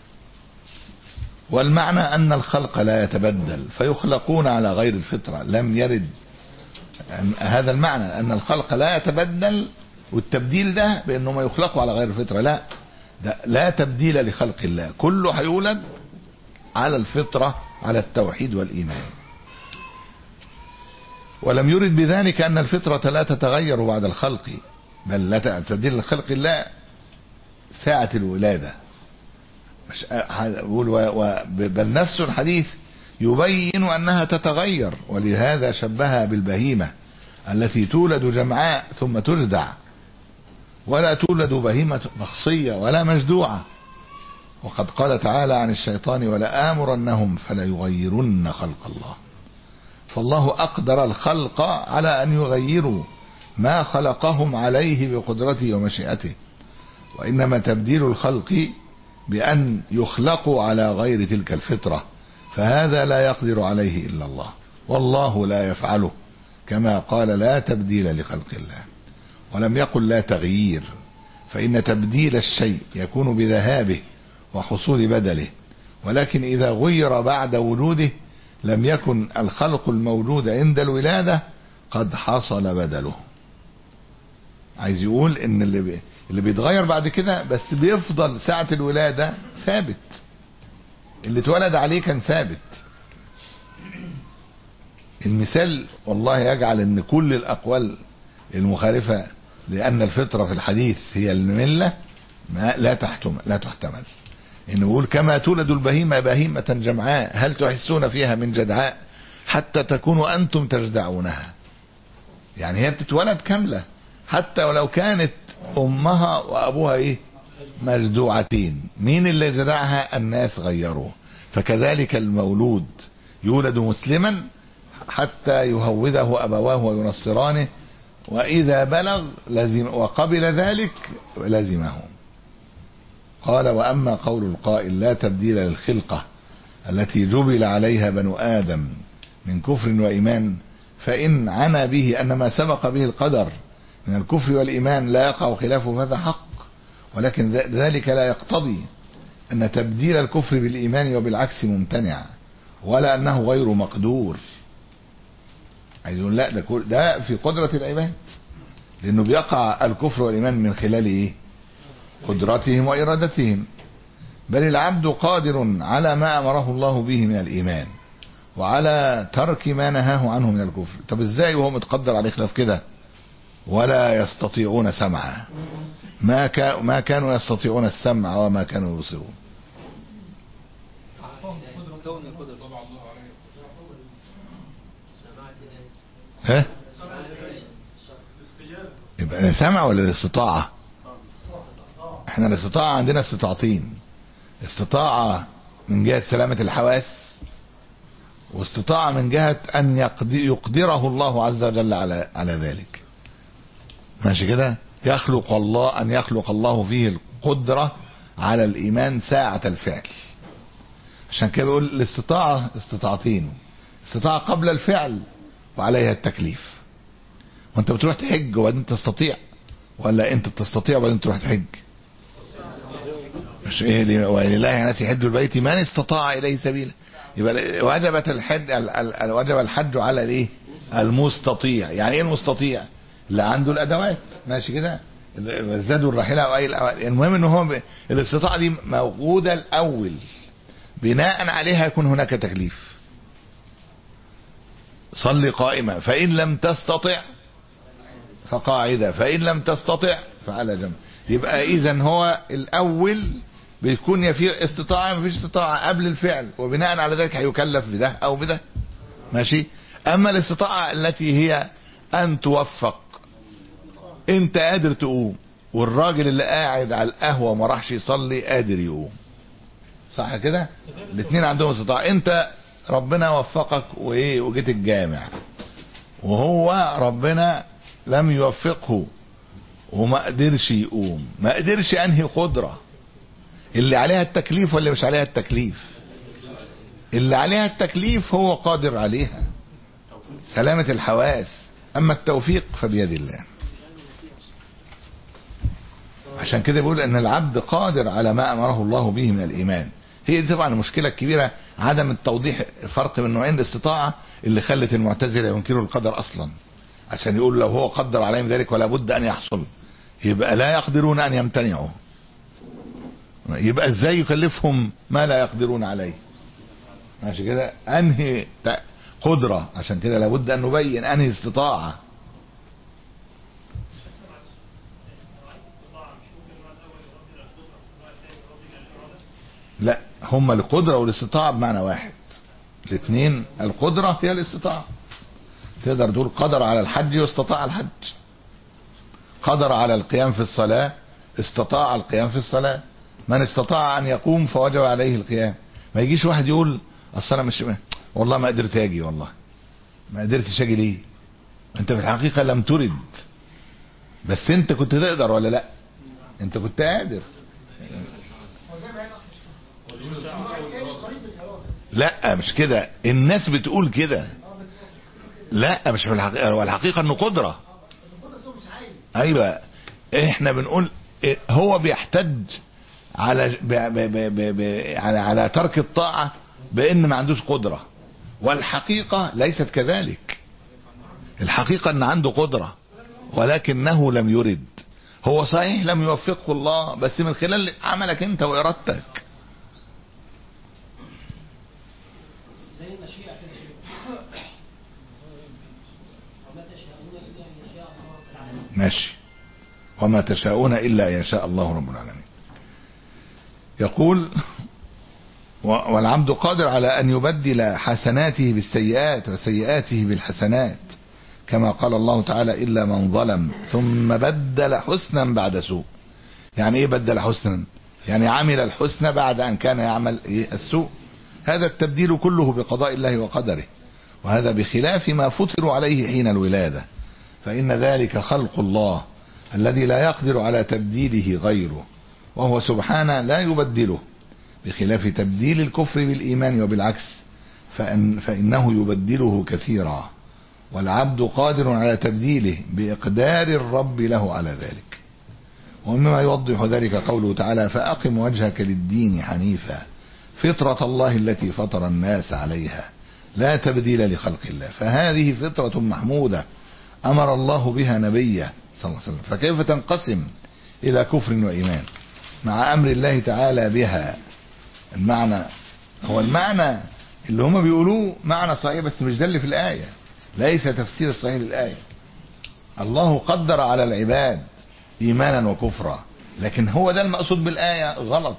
B: والمعنى أن الخلق لا يتبدل فيخلقون على غير الفطرة لم يرد أن- هذا المعنى أن الخلق لا يتبدل والتبديل ده بأنهم يخلقوا على غير الفطرة لا ده لا تبديل لخلق الله كله هيولد على الفطرة على التوحيد والإيمان ولم يرد بذلك أن الفطرة لا تتغير بعد الخلق بل لا تبديل لخلق الله ساعة الولادة مش بقول و... و... بل نفس الحديث يبين أنها تتغير ولهذا شبهها بالبهيمة التي تولد جمعاء ثم تجدع ولا تولد بهيمة مخصية ولا مجدوعة وقد قال تعالى عن الشيطان ولا آمرنهم فلا يغيرن خلق الله فالله أقدر الخلق على أن يغيروا ما خلقهم عليه بقدرته ومشيئته وإنما تبديل الخلق بأن يخلقوا على غير تلك الفطرة فهذا لا يقدر عليه إلا الله والله لا يفعله كما قال لا تبديل لخلق الله ولم يقل لا تغيير فإن تبديل الشيء يكون بذهابه وحصول بدله ولكن إذا غير بعد وجوده لم يكن الخلق الموجود عند الولادة قد حصل بدله عايز يقول ان اللي بي اللي بيتغير بعد كده بس بيفضل ساعة الولادة ثابت اللي اتولد عليه كان ثابت المثال والله يجعل ان كل الاقوال المخالفة لان الفطرة في الحديث هي الملة ما لا تحتمل لا تحتمل انه يقول كما تولد البهيمة بهيمة جمعاء هل تحسون فيها من جدعاء حتى تكونوا انتم تجدعونها يعني هي بتتولد كاملة حتى ولو كانت امها وابوها ايه مجدوعتين مين اللي جدعها الناس غيروه فكذلك المولود يولد مسلما حتى يهوده ابواه وينصرانه واذا بلغ لزم وقبل ذلك لزمه قال واما قول القائل لا تبديل للخلقه التي جبل عليها بنو ادم من كفر وايمان فان عنا به ان ما سبق به القدر من الكفر والإيمان لا يقع خلافه فهذا حق ولكن ذلك لا يقتضي أن تبديل الكفر بالإيمان وبالعكس ممتنع ولا أنه غير مقدور عايز يقول لا ده, ده في قدرة العباد لأنه بيقع الكفر والإيمان من خلال إيه قدرتهم وإرادتهم بل العبد قادر على ما أمره الله به من الإيمان وعلى ترك ما نهاه عنه من الكفر طب ازاي وهو متقدر على خلاف كده ولا يستطيعون سمعا ما كا ما كانوا يستطيعون السمع وما كانوا يبصرون ها يبقى سمع ولا الاستطاعة احنا الاستطاعة عندنا استطاعتين استطاعة من جهة سلامة الحواس واستطاعة من جهة ان يقدر يقدره الله عز وجل على على ذلك ماشي كده يخلق الله ان يخلق الله فيه القدرة على الايمان ساعة الفعل عشان كده بيقول الاستطاعة استطاعتين استطاعة قبل الفعل وعليها التكليف وانت بتروح تحج وبعدين تستطيع ولا انت بتستطيع وبعدين تروح تحج مش ايه اللي ولله الناس يحج البيت من استطاع اليه سبيلا يبقى وجبت الحج ال- ال- ال- وجب الحج على الايه المستطيع يعني ايه المستطيع اللي عنده الادوات ماشي كده الزاد الراحله او اي الأو- المهم ان هو ب- الاستطاعه دي موجوده الاول بناء عليها يكون هناك تكليف صل قائما فإن لم تستطع فقاعدة فإن لم تستطع فعلى جنب يبقى إذا هو الأول بيكون يا في استطاعة ما فيش استطاعة قبل الفعل وبناء على ذلك هيكلف بده أو بده ماشي أما الاستطاعة التي هي أن توفق أنت قادر تقوم والراجل اللي قاعد على القهوة ما راحش يصلي قادر يقوم صح كده الاثنين عندهم استطاعة انت ربنا وفقك وايه وجيت الجامع وهو ربنا لم يوفقه وما قدرش يقوم ما قدرش انهي قدرة اللي عليها التكليف واللي مش عليها التكليف اللي عليها التكليف هو قادر عليها سلامة الحواس اما التوفيق فبيد الله عشان كده بيقول ان العبد قادر على ما امره الله به من الايمان هي دي طبعا المشكله الكبيره عدم التوضيح الفرق بين نوعين الاستطاعه اللي خلت المعتزله ينكروا القدر اصلا عشان يقول لو هو قدر عليهم ذلك ولا بد ان يحصل يبقى لا يقدرون ان يمتنعوا يبقى ازاي يكلفهم ما لا يقدرون عليه ماشي كده انهي ت- قدره عشان كده لابد ان نبين انهي استطاعه لا هما القدرة والاستطاعة بمعنى واحد الاثنين القدرة هي الاستطاعة تقدر تقول قدر على الحج واستطاع الحج قدر على القيام في الصلاة استطاع القيام في الصلاة من استطاع ان يقوم فوجب عليه القيام ما يجيش واحد يقول اصل انا مش والله ما قدرت اجي والله ما قدرتش اجي ليه انت في الحقيقة لم ترد بس انت كنت تقدر ولا لا انت كنت قادر لا مش كده الناس بتقول كده لا مش في الحقيقة هو الحقيقة انه قدرة ايوه احنا بنقول إيه، هو بيحتج على ب ب ب ب ب على على ترك الطاعة بان ما عندوش قدرة والحقيقة ليست كذلك الحقيقة ان عنده قدرة ولكنه لم يرد هو صحيح لم يوفقه الله بس من خلال عملك انت وارادتك
E: زي المشيئة كده شيء وما تشاءون إلا أن يشاء الله رب العالمين
B: ماشي وما تشاءون إلا أن يشاء الله رب العالمين يقول و- والعبد قادر على أن يبدل حسناته بالسيئات وسيئاته بالحسنات كما قال الله تعالى إلا من ظلم ثم بدل حسنا بعد سوء يعني إيه بدل حسنا يعني عمل الحسنى بعد أن كان يعمل إيه السوء هذا التبديل كله بقضاء الله وقدره وهذا بخلاف ما فطروا عليه حين الولادة فإن ذلك خلق الله الذي لا يقدر على تبديله غيره وهو سبحانه لا يبدله بخلاف تبديل الكفر بالإيمان وبالعكس فإن فإنه يبدله كثيرا والعبد قادر على تبديله بإقدار الرب له على ذلك ومما يوضح ذلك قوله تعالى فأقم وجهك للدين حنيفا فطرة الله التي فطر الناس عليها لا تبديل لخلق الله فهذه فطرة محمودة أمر الله بها نبيه صلى الله عليه وسلم فكيف تنقسم إلى كفر وإيمان مع أمر الله تعالى بها المعنى هو المعنى اللي هم بيقولوه معنى صحيح بس مش ده اللي في الآية ليس تفسير الصحيح للآية الله قدر على العباد إيمانا وكفرا لكن هو ده المقصود بالآية غلط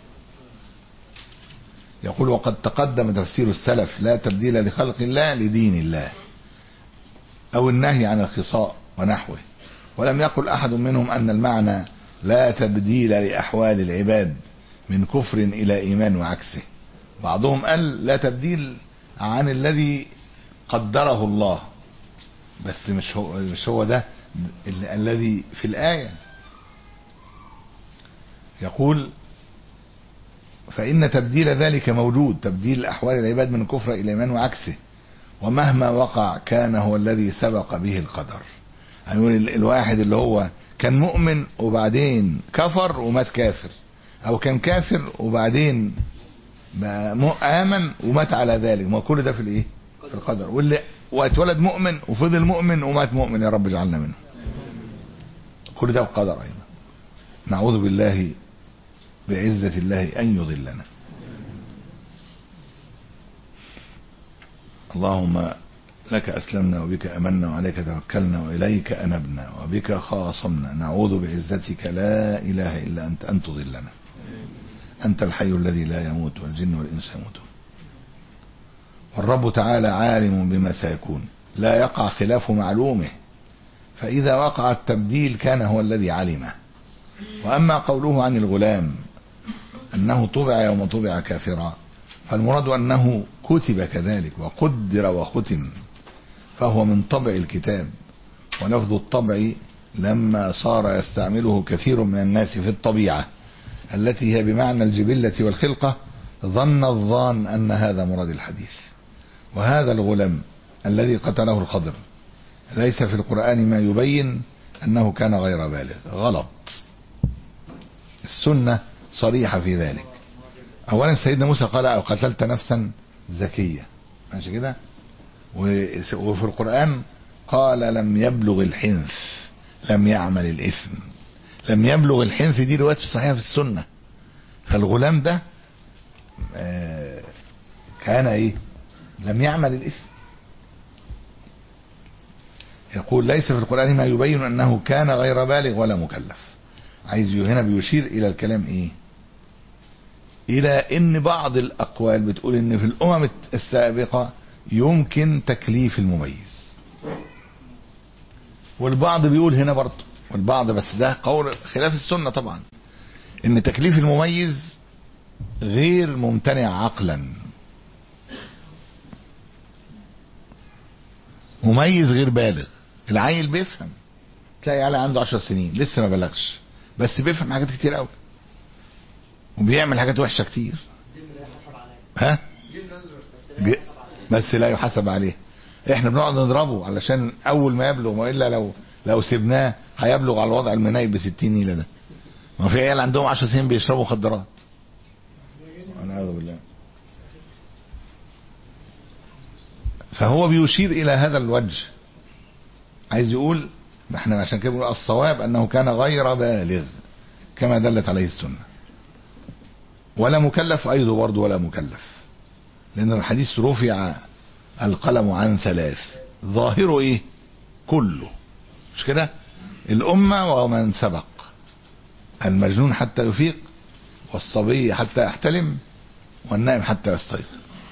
B: يقول وقد تقدم تفسير السلف لا تبديل لخلق الله لدين الله أو النهي عن الخصاء ونحوه ولم يقل أحد منهم أن المعنى لا تبديل لأحوال العباد من كفر إلى إيمان وعكسه بعضهم قال لا تبديل عن الذي قدره الله بس مش هو مش هو ده ال- الذي في الآية يقول فإن تبديل ذلك موجود تبديل أحوال العباد من الكفر إلى إيمان وعكسه ومهما وقع كان هو الذي سبق به القدر يعني يقول ال- الواحد اللي هو كان مؤمن وبعدين كفر ومات كافر أو كان كافر وبعدين بقى مو- آمن ومات على ذلك ما كل ده في الإيه في القدر واللي واتولد مؤمن وفضل مؤمن ومات مؤمن يا رب اجعلنا منه كل ده القدر أيضا نعوذ بالله بعزة الله أن يضلنا اللهم لك أسلمنا وبك أمنا وعليك توكلنا وإليك أنبنا وبك خاصمنا نعوذ بعزتك لا إله إلا أنت أن تضلنا أنت الحي الذي لا يموت والجن والإنس يموتون والرب تعالى عالم بما سيكون لا يقع خلاف معلومه فإذا وقع التبديل كان هو الذي علمه وأما قوله عن الغلام أنه طبع يوم طبع كافرا فالمراد أنه كتب كذلك وقدر وختم فهو من طبع الكتاب ولفظ الطبع لما صار يستعمله كثير من الناس في الطبيعة التي هي بمعنى الجبلة والخلقة ظن الظان أن هذا مراد الحديث وهذا الغلام الذي قتله الخضر ليس في القرآن ما يبين أنه كان غير بالغ غلط السنة صريحة في ذلك أولا سيدنا موسى قال أو قتلت نفسا زكية ماشي كده و- وفي القرآن قال لم يبلغ الحنث لم يعمل الإثم لم يبلغ الحنث دي رواية في الصحيحة في السنة فالغلام ده آه، كان ايه لم يعمل الإثم يقول ليس في القرآن ما يبين أنه كان غير بالغ ولا مكلف عايز هنا بيشير إلى الكلام إيه إلى أن بعض الأقوال بتقول أن في الأمم السابقة يمكن تكليف المميز والبعض بيقول هنا برضه والبعض بس ده قول خلاف السنة طبعا ان تكليف المميز غير ممتنع عقلا مميز غير بالغ العيل بيفهم تلاقي عيل عنده عشر سنين لسه ما بلغش بس بيفهم حاجات كتير قوي وبيعمل حاجات وحشة كتير ها ج- بس لا يحاسب عليه احنا بنقعد نضربه علشان اول ما يبلغ والا لو لو سبناه هيبلغ على الوضع المنايب ب 60 نيله ده ما في عيال عندهم 10 سنين بيشربوا مخدرات ونعوذ بالله فهو بيشير الى هذا الوجه عايز يقول احنا عشان كده بنقول الصواب انه كان غير بالغ كما دلت عليه السنه ولا مكلف ايضا برضه ولا مكلف لان الحديث رفع القلم عن ثلاث ظاهره ايه كله مش كده الامه ومن سبق المجنون حتى يفيق والصبي حتى يحتلم والنائم حتى يستيقظ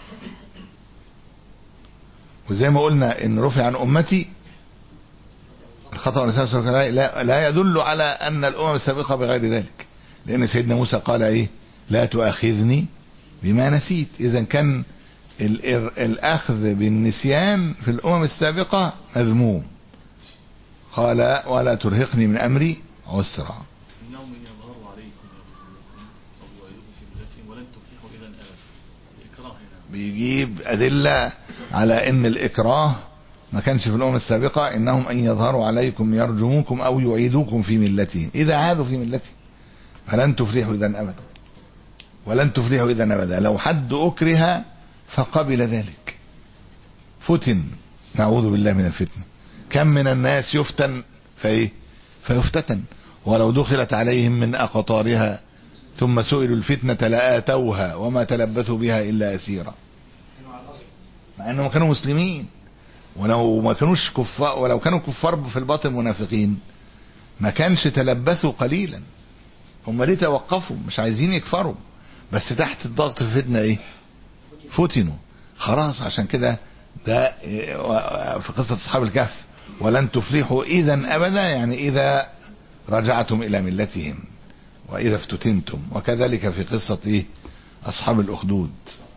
B: وزي ما قلنا ان رفع عن امتي الخطا والنسيان والسرقة لا, لا يدل على ان الامم السابقه بغير ذلك لان سيدنا موسى قال ايه لا تؤاخذني بما نسيت اذا كان ال- ال- الاخذ بالنسيان في الامم السابقه مذموم قال ولا ترهقني من امري عسرا
C: إنهم إن يظهروا عليكم يضلوكم أو يعيدوكم في ملتهم ولن تفلحوا إذا أبدا الإكراه هنا
B: بيجيب أدلة على أن الإكراه ما كانش في الأمم السابقة إنهم أن يظهروا عليكم يرجموكم أو يعيدوكم في ملتهم إذا عادوا في ملتهم فلن تفلحوا إذا أبدا ولن تفلحوا إذا أبدا لو حد أكره فقبل ذلك فتن نعوذ بالله من الفتنة كم من الناس يفتن فإيه فيفتتن ولو دخلت عليهم من أقطارها ثم سئلوا الفتنة لآتوها وما تلبثوا بها إلا أسيرا مع أنهم كانوا مسلمين ولو ما كانوش كفار ولو كانوا كفار في الباطن منافقين ما كانش تلبثوا قليلا هم ليه توقفوا مش عايزين يكفروا بس تحت الضغط في فتنة ايه فتنوا خلاص عشان كده ده إيه، في قصة أصحاب الكهف ولن تفلحوا اذا ابدا يعني اذا رجعتم الى ملتهم واذا افتتنتم وكذلك في قصة ايه اصحاب الاخدود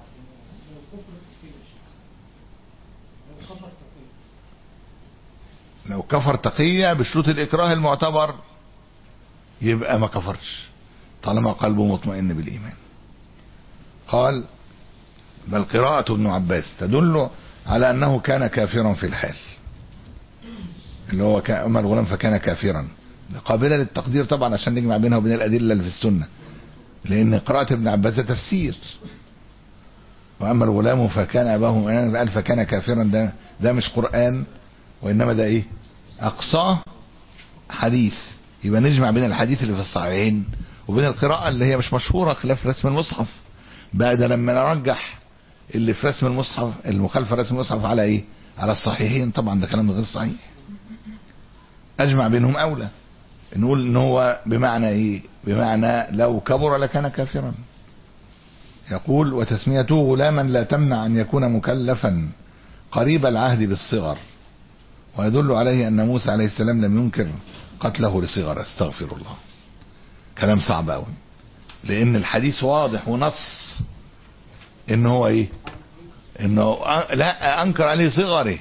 B: لو كفر تقية بشروط الإكراه المعتبر يبقى ما كفرش طالما قلبه مطمئن بالإيمان قال بل قراءة ابن عباس تدل على أنه كان كافرا في الحال اللي هو كان أما الغلام فكان كافرا قابلة للتقدير طبعا عشان نجمع بينها وبين الأدلة اللي في السنة لأن قراءة ابن عباس ده تفسير وأما الغلام فكان أباه مؤمنا قال فكان كافرا ده ده مش قرآن وإنما ده إيه أقصاه حديث يبقى نجمع بين الحديث اللي في الصحيحين وبين القراءة اللي هي مش مشهورة خلاف رسم المصحف بقى ده لما نرجح اللي في رسم المصحف المخالفة رسم المصحف على إيه على الصحيحين طبعا ده كلام غير صحيح أجمع بينهم أولى نقول إن هو بمعنى إيه بمعنى لو كبر لكان كافرا يقول وتسميته غلاما لا تمنع أن يكون مكلفا قريب العهد بالصغر ويدل عليه أن موسى عليه السلام لم ينكر قتله لصغر استغفر الله كلام صعب قوي لأن الحديث واضح ونص إن هو إيه إنه أ- لا أنكر عليه صغره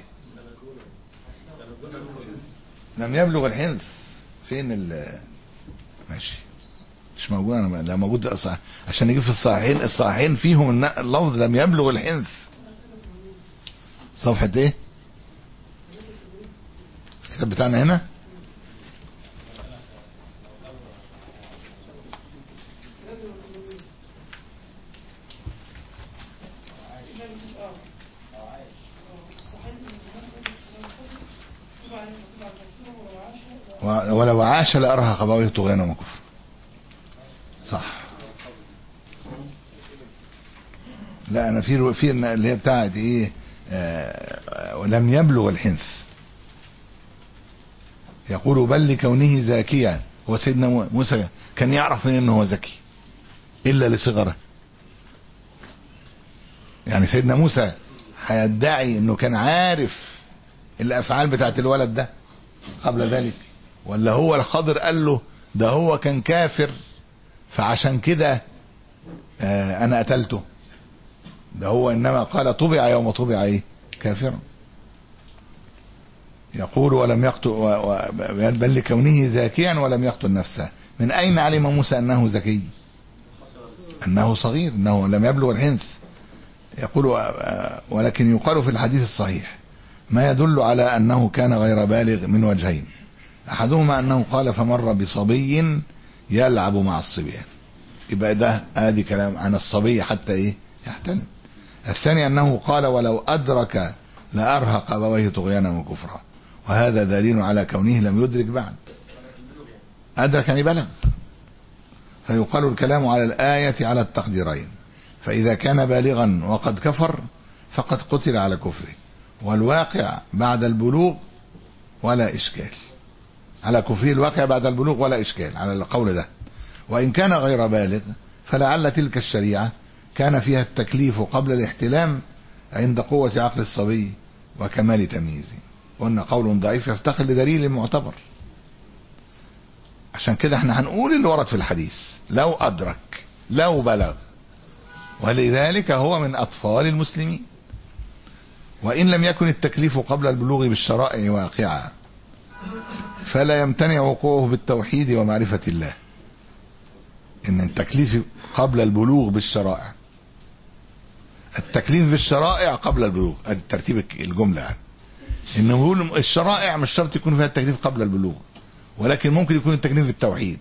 B: لم يبلغ الحنث فين ال ماشي مش موجود انا ده موجود أصح. عشان نجيب في الصحيحين الصحيحين فيهم الن- اللفظ لم يبلغ الحنث صفحة ايه الكتاب بتاعنا هنا و- ولو عاش لأرهق أبويه طغيانا وكفر صح لا انا في في اللي هي بتاعت ايه آه، ولم يبلغ الحنث يقول بل لكونه زاكيا هو سيدنا مو- موسى كان يعرف من انه هو ذكي الا لصغره يعني سيدنا موسى هيدعي انه كان عارف الافعال بتاعت الولد ده قبل ذلك ولا هو الخضر قال له ده هو كان كافر فعشان كده آه انا قتلته ده هو انما قال طبع يوم طبع ايه كافرا يقول ولم يقتل و- و- بل لكونه زاكيا ولم يقتل نفسه من اين علم موسى انه زكي انه صغير انه لم يبلغ الحنث يقول آه، ولكن يقال في الحديث الصحيح ما يدل على انه كان غير بالغ من وجهين احدهما انه قال فمر بصبي يلعب مع الصبيان يبقى ده ادي كلام عن الصبي حتى ايه يحتلم الثاني انه قال ولو ادرك لارهق ابويه طغيانا وكفرا وهذا دليل على كونه لم يدرك بعد ادرك يعني بلغ فيقال الكلام على الايه على التقديرين فاذا كان بالغا وقد كفر فقد قتل على كفره والواقع بعد البلوغ ولا اشكال على كفره الواقع بعد البلوغ ولا اشكال على القول ده وإن كان غير بالغ فلعل تلك الشريعة كان فيها التكليف قبل الاحتلام عند قوة عقل الصبي وكمال تمييزه قلنا قول ضعيف يفتقر لدليل معتبر عشان كده احنا هنقول اللي ورد في الحديث لو أدرك لو بلغ ولذلك هو من أطفال المسلمين وإن لم يكن التكليف قبل البلوغ بالشرائع واقعا فلا يمتنع وقوعه بالتوحيد ومعرفة الله ان التكليف قبل البلوغ بالشرائع التكليف بالشرائع قبل البلوغ ادي ترتيب الجمله يعني انه بيقول الشرائع مش شرط يكون فيها التكليف قبل البلوغ ولكن ممكن يكون التكليف بالتوحيد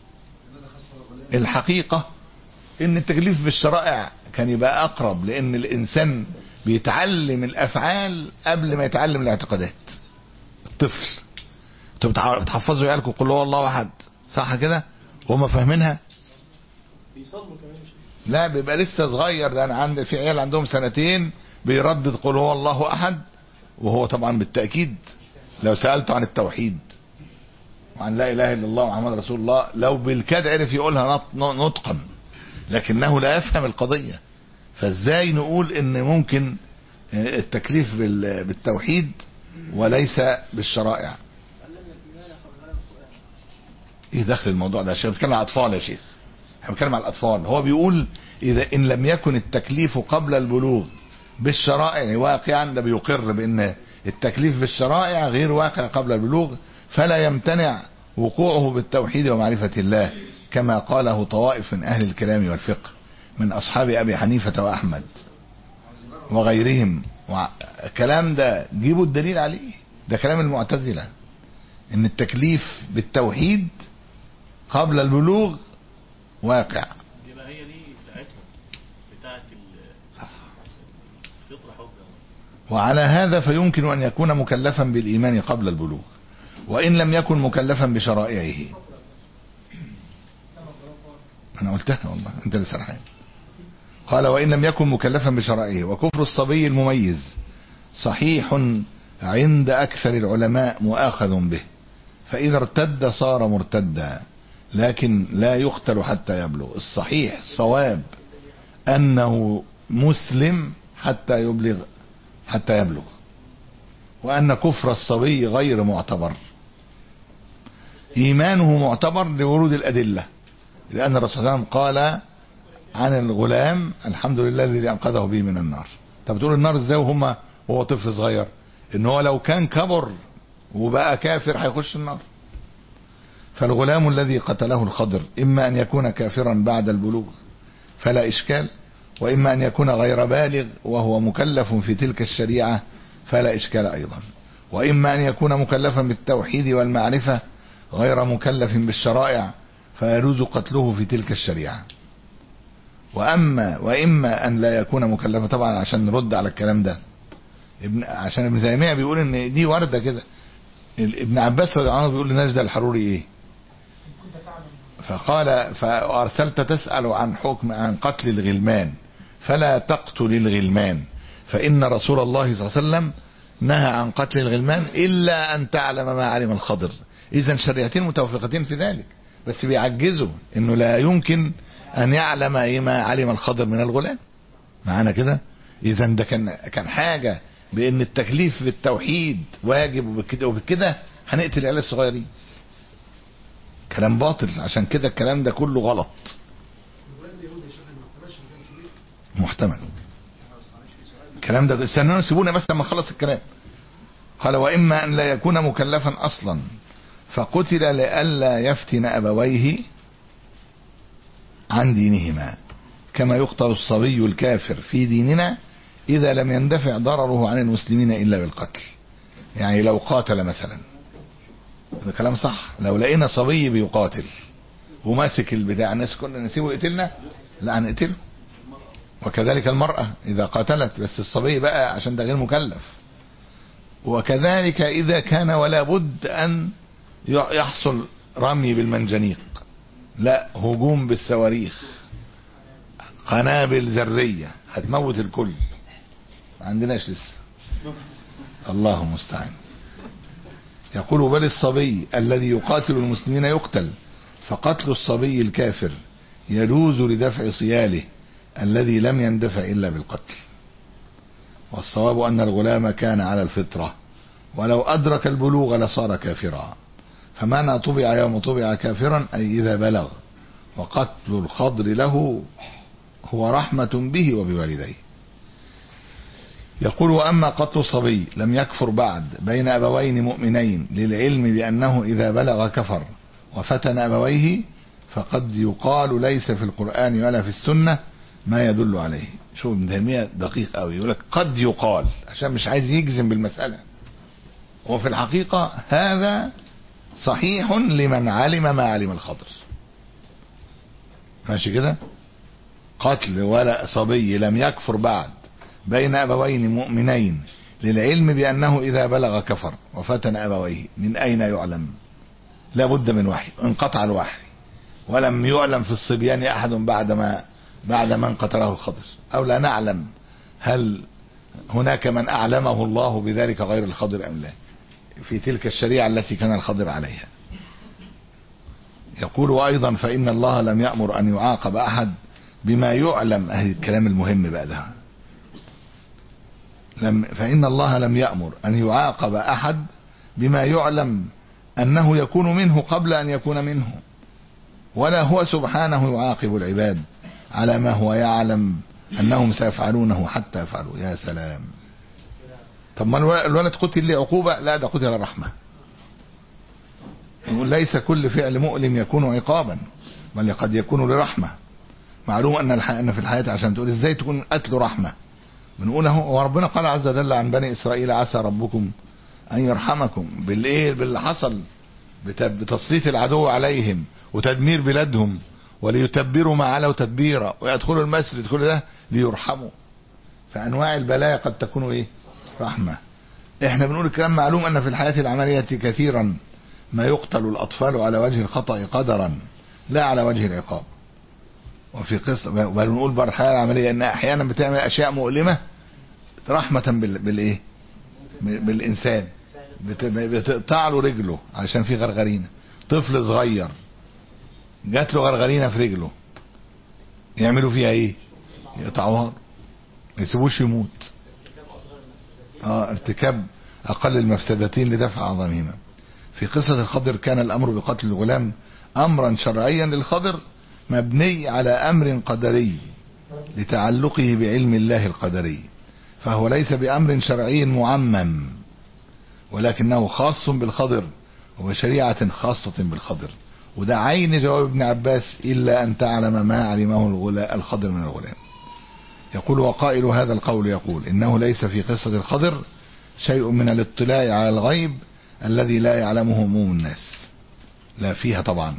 B: الحقيقه ان التكليف بالشرائع كان يبقى اقرب لان الانسان بيتعلم الافعال قبل ما يتعلم الاعتقادات الطفل انتوا بتع- بتحفظوا عيالكم قل هو الله احد صح كده وهم فاهمينها
E: بيصلوا كمان مش
B: لا بيبقى لسه صغير ده انا عندي في عيال عندهم سنتين بيردد قل هو الله احد وهو طبعا بالتاكيد لو سالته عن التوحيد وعن لا اله الا الله محمد رسول الله لو بالكاد عرف يقولها نط- نطقا لكنه لا يفهم القضيه فازاي نقول ان ممكن التكليف بال- بالتوحيد وليس بالشرائع ايه دخل الموضوع ده عشان بتكلم على الاطفال يا شيخ احنا بنتكلم على الاطفال هو بيقول اذا ان لم يكن التكليف قبل البلوغ بالشرائع واقعا ده بيقر بان التكليف بالشرائع غير واقع قبل البلوغ فلا يمتنع وقوعه بالتوحيد ومعرفة الله كما قاله طوائف من اهل الكلام والفقه من اصحاب ابي حنيفة واحمد وغيرهم وع- الكلام ده جيبوا الدليل عليه ده كلام المعتزلة ان التكليف بالتوحيد قبل البلوغ واقع
C: يبقى هي دي بتاعتهم بتاعت ال- الفطرة حب الله
B: وعلى هذا فيمكن أن يكون مكلفا بالإيمان قبل البلوغ وإن لم يكن مكلفا بشرائعه أنا قلتها والله أنت اللي سرحان قال وإن لم يكن مكلفا بشرائعه وكفر الصبي المميز صحيح عند أكثر العلماء مؤاخذ به فإذا ارتد صار مرتدا لكن لا يقتل حتى يبلغ الصحيح الصواب أنه مسلم حتى يبلغ حتى يبلغ وأن كفر الصبي غير معتبر إيمانه معتبر لورود الأدلة لأن الرسول صلى الله عليه وسلم قال عن الغلام الحمد لله الذي أنقذه به من النار طب بتقول النار ازاي وهم وهو طفل صغير ان هو لو كان كبر وبقى كافر هيخش النار فالغلام الذي قتله الخضر إما أن يكون كافرا بعد البلوغ فلا إشكال وإما أن يكون غير بالغ وهو مكلف في تلك الشريعة فلا إشكال أيضا وإما أن يكون مكلفا بالتوحيد والمعرفة غير مكلف بالشرائع فيجوز قتله في تلك الشريعة وأما وإما أن لا يكون مكلفا طبعا عشان نرد على الكلام ده ابن عشان ابن تيمية بيقول ان دي وردة كده ال- ابن عباس رضي الله عنه بيقول لنجد الحروري ايه فقال فأرسلت تسأل عن حكم عن قتل الغلمان فلا تقتل الغلمان فإن رسول الله صلى الله عليه وسلم نهى عن قتل الغلمان إلا أن تعلم ما علم الخضر إذا شريعتين متوافقتين في ذلك بس بيعجزوا إنه لا يمكن أن يعلم إيه ما علم الخضر من الغلام معانا كده إذا ده كان كان حاجة بأن التكليف بالتوحيد واجب وبكده وبكده هنقتل العيال الصغيرين كلام باطل عشان كده الكلام ده كله غلط محتمل الكلام ده استنوا سيبونا بس لما اخلص الكلام قال واما ان لا يكون مكلفا اصلا فقتل لئلا يفتن ابويه عن دينهما كما يقتل الصبي الكافر في ديننا اذا لم يندفع ضرره عن المسلمين الا بالقتل يعني لو قاتل مثلا ده كلام صح لو لقينا صبي بيقاتل وماسك البتاع الناس كلنا نسيبه يقتلنا لا هنقتله وكذلك المرأة إذا قاتلت بس الصبي بقى عشان ده غير مكلف وكذلك إذا كان ولا بد أن يحصل رمي بالمنجنيق لا هجوم بالصواريخ قنابل ذرية هتموت الكل ما عندناش لسه الله المستعان يقول بل الصبي الذي يقاتل المسلمين يقتل فقتل الصبي الكافر يجوز لدفع صياله الذي لم يندفع إلا بالقتل والصواب أن الغلام كان على الفطرة ولو أدرك البلوغ لصار كافرا فمعنى طبع يوم طبع كافرا أي إذا بلغ وقتل الخضر له هو رحمة به وبوالديه يقول وأما قتل الصبي لم يكفر بعد بين أبوين مؤمنين للعلم بأنه إذا بلغ كفر وفتن أبويه فقد يقال ليس في القرآن ولا في السنة ما يدل عليه شوف ابن تيمية دقيق قوي يقول لك قد يقال عشان مش عايز يجزم بالمسألة وفي الحقيقة هذا صحيح لمن علم ما علم الخضر ماشي كده قتل ولا صبي لم يكفر بعد بين أبوين مؤمنين للعلم بأنه إذا بلغ كفر وفتن أبويه من أين يعلم لا بد من وحي انقطع الوحي ولم يعلم في الصبيان أحد بعد ما بعد من قتله الخضر أو لا نعلم هل هناك من أعلمه الله بذلك غير الخضر أم لا في تلك الشريعة التي كان الخضر عليها يقول أيضا فإن الله لم يأمر أن يعاقب أحد بما يعلم أهل الكلام المهم بقى ده لم فإن الله لم يأمر أن يعاقب أحد بما يعلم أنه يكون منه قبل أن يكون منه ولا هو سبحانه يعاقب العباد على ما هو يعلم أنهم سيفعلونه حتى يفعلوا يا سلام طب ما الو- الولد قتل ليه عقوبة لا ده قتل رحمة يقول ليس كل فعل مؤلم يكون عقابا بل قد يكون لرحمة معلوم أن الح... أن في الحياة عشان تقول إزاي تكون قتل رحمة بنقول اهو وربنا قال عز وجل عن بني إسرائيل عسى ربكم أن يرحمكم بالإيه باللي حصل بت- بتسليط العدو عليهم وتدمير بلادهم وليتبروا ما علوا تدبيرا ويدخلوا المسجد كل ده ليرحموا فأنواع البلايا قد تكون إيه رحمة احنا بنقول الكلام معلوم أن في الحياة العملية كثيرا ما يقتل الأطفال على وجه الخطأ قدرا لا على وجه العقاب وفي قصة بل نقول بر الحياة العملية أن أحيانا بتعمل أشياء مؤلمة رحمة بال... بالإيه بالإنسان بت... بتقطع له رجله عشان في غرغرينة طفل صغير جات له غرغرينة في رجله يعملوا فيها ايه يقطعوها له. ما يسيبوش يموت اه ارتكاب اقل المفسدتين لدفع اعظمهما في قصة الخضر كان الامر بقتل الغلام امرا شرعيا للخضر مبني على امر قدري لتعلقه بعلم الله القدري فهو ليس بامر شرعي معمم ولكنه خاص بالخضر وبشريعة خاصة بالخضر وده عين جواب ابن عباس إلا أن تعلم ما علمه الغلا- الخضر من الغلام يقول وقائل هذا القول يقول إنه ليس في قصة الخضر شيء من الاطلاع على الغيب الذي لا يعلمه عموم الناس لا فيها طبعا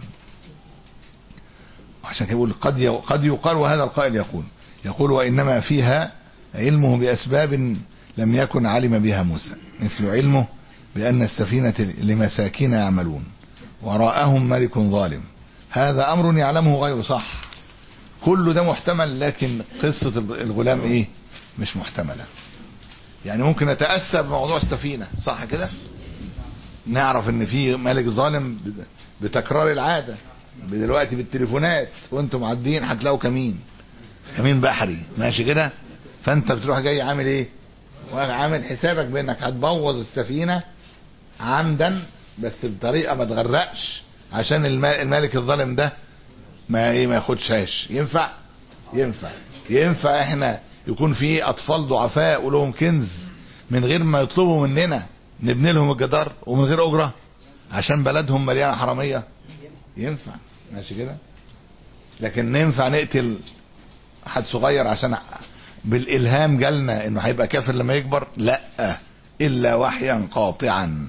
B: عشان كده يقول قد ي- قد يقال وهذا القائل يقول يقول وإنما فيها علمه بأسباب لم يكن علم بها موسى مثل علمه بأن السفينة لمساكين يعملون وراءهم ملك ظالم هذا أمر يعلمه غير صح كل ده محتمل لكن قصة الغلام إيه مش محتملة يعني ممكن نتأسى بموضوع السفينة صح كده نعرف ان في ملك ظالم بتكرار العادة دلوقتي بالتليفونات وانتم معديين هتلاقوا كمين كمين بحري ماشي كده فانت بتروح جاي عامل ايه عامل حسابك بانك هتبوظ السفينة عمدا بس بطريقة ما تغرقش عشان الم- الملك الظالم ده ما ايه ما ياخدش هاش ينفع ينفع ينفع احنا يكون في اطفال ضعفاء ولهم كنز من غير ما يطلبوا مننا نبني لهم الجدار ومن غير اجره عشان بلدهم مليانه حراميه ينفع ماشي كده لكن ننفع نقتل حد صغير عشان بالالهام جالنا انه هيبقى كافر لما يكبر لا الا وحيا قاطعا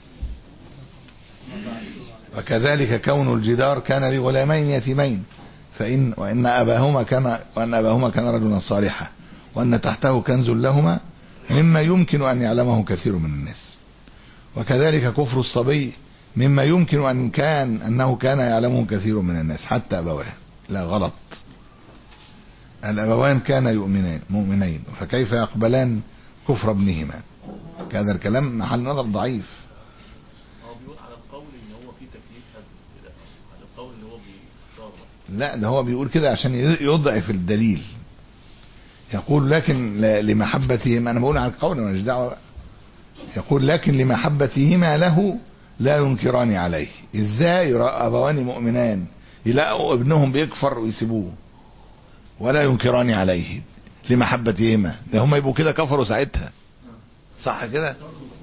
B: وكذلك كون الجدار كان لغلامين يتيمين فإن وإن أباهما كان وأن أباهما كان رجلا صالحا وأن تحته كنز لهما مما يمكن أن يعلمه كثير من الناس وكذلك كفر الصبي مما يمكن أن كان أنه كان يعلمه كثير من الناس حتى أبواه لا غلط الأبوان كان يؤمنين مؤمنين فكيف يقبلان كفر ابنهما هذا الكلام محل نظر ضعيف
C: هو بيقول على القول ان هو في تكليف قبل كده على القول ان هو بيختار
B: لا ده هو بيقول كده عشان يضعف الدليل يقول لكن ل- لمحبتهما انا بقول عن القول ماليش دعوه بقى. يقول لكن لمحبتهما له لا ينكران عليه ازاي رأى ابوان مؤمنان يلاقوا ابنهم بيكفر ويسيبوه ولا ينكران عليه لمحبتهما ده هم يبقوا كده كفروا ساعتها صح كده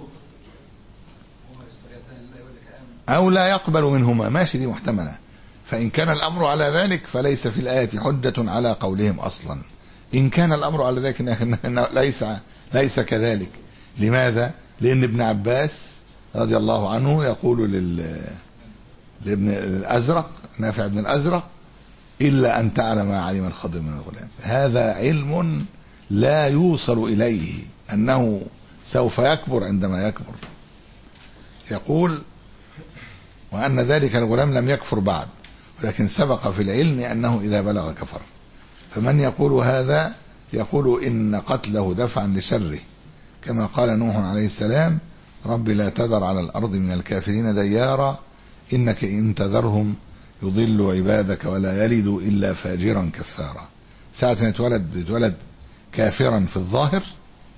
B: او لا يقبل منهما ماشي دي محتمله فإن كان الأمر على ذلك فليس في الآية حجة على قولهم أصلا إن كان الأمر على ذلك إن- إن- ليس ليس كذلك لماذا؟ لأن ابن عباس رضي الله عنه يقول لل لابن الأزرق نافع بن الأزرق إلا أن تعلم ما علم الخضر من الغلام هذا علم لا يوصل إليه أنه سوف يكبر عندما يكبر يقول وأن ذلك الغلام لم يكفر بعد ولكن سبق في العلم أنه إذا بلغ كفر فمن يقول هذا يقول إن قتله دفعا لشره كما قال نوح عليه السلام رب لا تذر على الأرض من الكافرين ديارا إنك إن تذرهم يضل عبادك ولا يلدوا إلا فاجرا كفارا ساعة ما يتولد بيتولد كافرا في الظاهر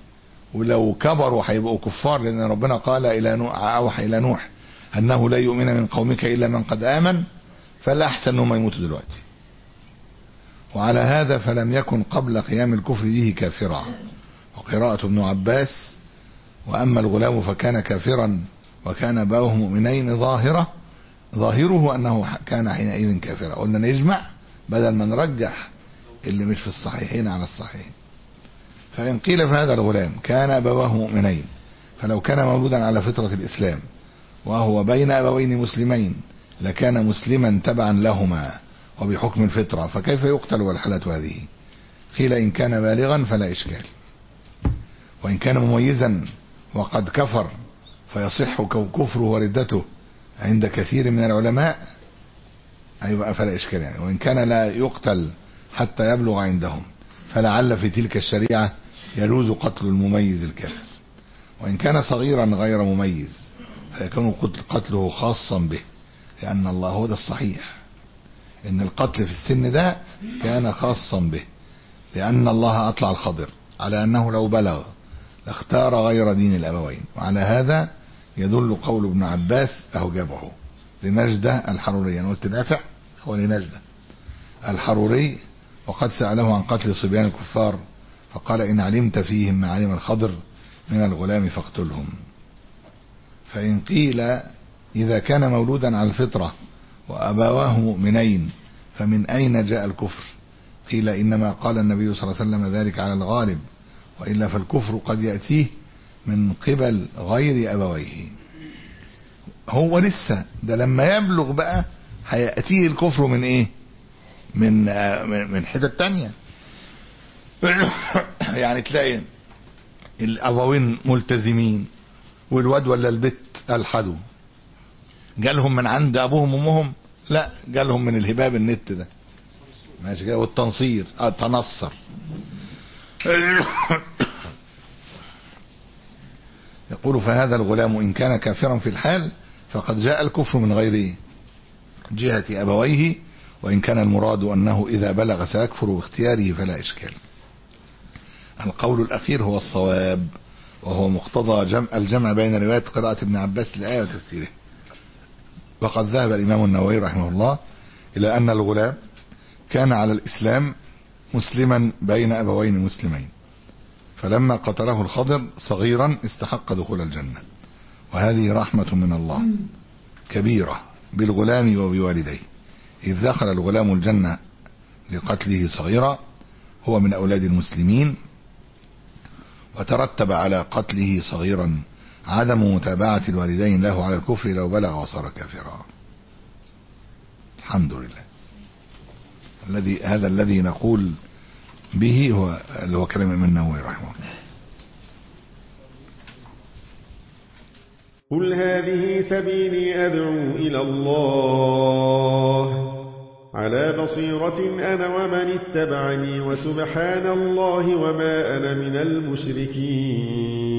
B: ولو كبروا هيبقوا كفار لان ربنا قال الى نوح اوحى الى نوح انه لا يؤمن من قومك الا من قد امن فلا احسن انهم يموتوا دلوقتي وعلى هذا فلم يكن قبل قيام الكفر به كافرا وقراءة ابن عباس وأما الغلام فكان كافرا وكان أباه مؤمنين ظاهرة ظاهره أنه كان حينئذ كافرا قلنا نجمع بدل ما نرجح اللي مش في الصحيحين على الصحيحين فإن قيل في هذا الغلام كان أبواه مؤمنين فلو كان مولودا على فطرة الإسلام وهو بين أبوين مسلمين لكان مسلما تبعا لهما وبحكم الفطرة فكيف يقتل والحالة هذه قيل إن كان بالغا فلا إشكال وإن كان مميزا وقد كفر فيصح كفره وردته عند كثير من العلماء أيوة فلا إشكال يعني وإن كان لا يقتل حتى يبلغ عندهم فلعل في تلك الشريعة يجوز قتل المميز الكافر وإن كان صغيرا غير مميز فيكون قتله خاصا به لأن الله هو ده الصحيح إن القتل في السن ده كان خاصا به لأن الله أطلع الخضر على أنه لو بلغ لاختار غير دين الأبوين وعلى هذا يدل قول ابن عباس أهو جابه لنجدة الحروري أنا قلت نافع هو لنجدة الحروري وقد سأله عن قتل صبيان الكفار فقال إن علمت فيهم ما علم الخضر من الغلام فاقتلهم فإن قيل إذا كان مولودا على الفطرة وأبواه مؤمنين فمن أين جاء الكفر قيل إنما قال النبي صلى الله عليه وسلم ذلك على الغالب وإلا فالكفر قد يأتيه من قبل غير أبويه هو لسه ده لما يبلغ بقى هيأتيه الكفر من ايه من من حتت تانية يعني تلاقي الأبوين ملتزمين والواد ولا البت ألحدوا جالهم من عند أبوهم وأمهم لا جالهم من الهباب النت ده ماشي كده والتنصير اه تنصر يقول فهذا الغلام إن كان كافرا في الحال فقد جاء الكفر من غير جهة أبويه وإن كان المراد أنه إذا بلغ سيكفر باختياره فلا إشكال القول الأخير هو الصواب وهو مقتضى جمع الجمع بين رواية قراءة ابن عباس للآية وتفسيره وقد ذهب الإمام النووي رحمه الله إلى أن الغلام كان على الإسلام مسلما بين أبوين مسلمين فلما قتله الخضر صغيرا استحق دخول الجنة وهذه رحمة من الله كبيرة بالغلام وبوالديه إذ دخل الغلام الجنة لقتله صغيرا هو من أولاد المسلمين وترتب على قتله صغيرا عدم متابعة الوالدين له على الكفر لو بلغ وصار كافرا الحمد لله الذي هذا الذي نقول به هو اللي هو كلام ابن النووي رحمه الله
F: قل هذه سبيلي أدعو إلى الله على بصيرة أنا ومن اتبعني وسبحان الله وما أنا من المشركين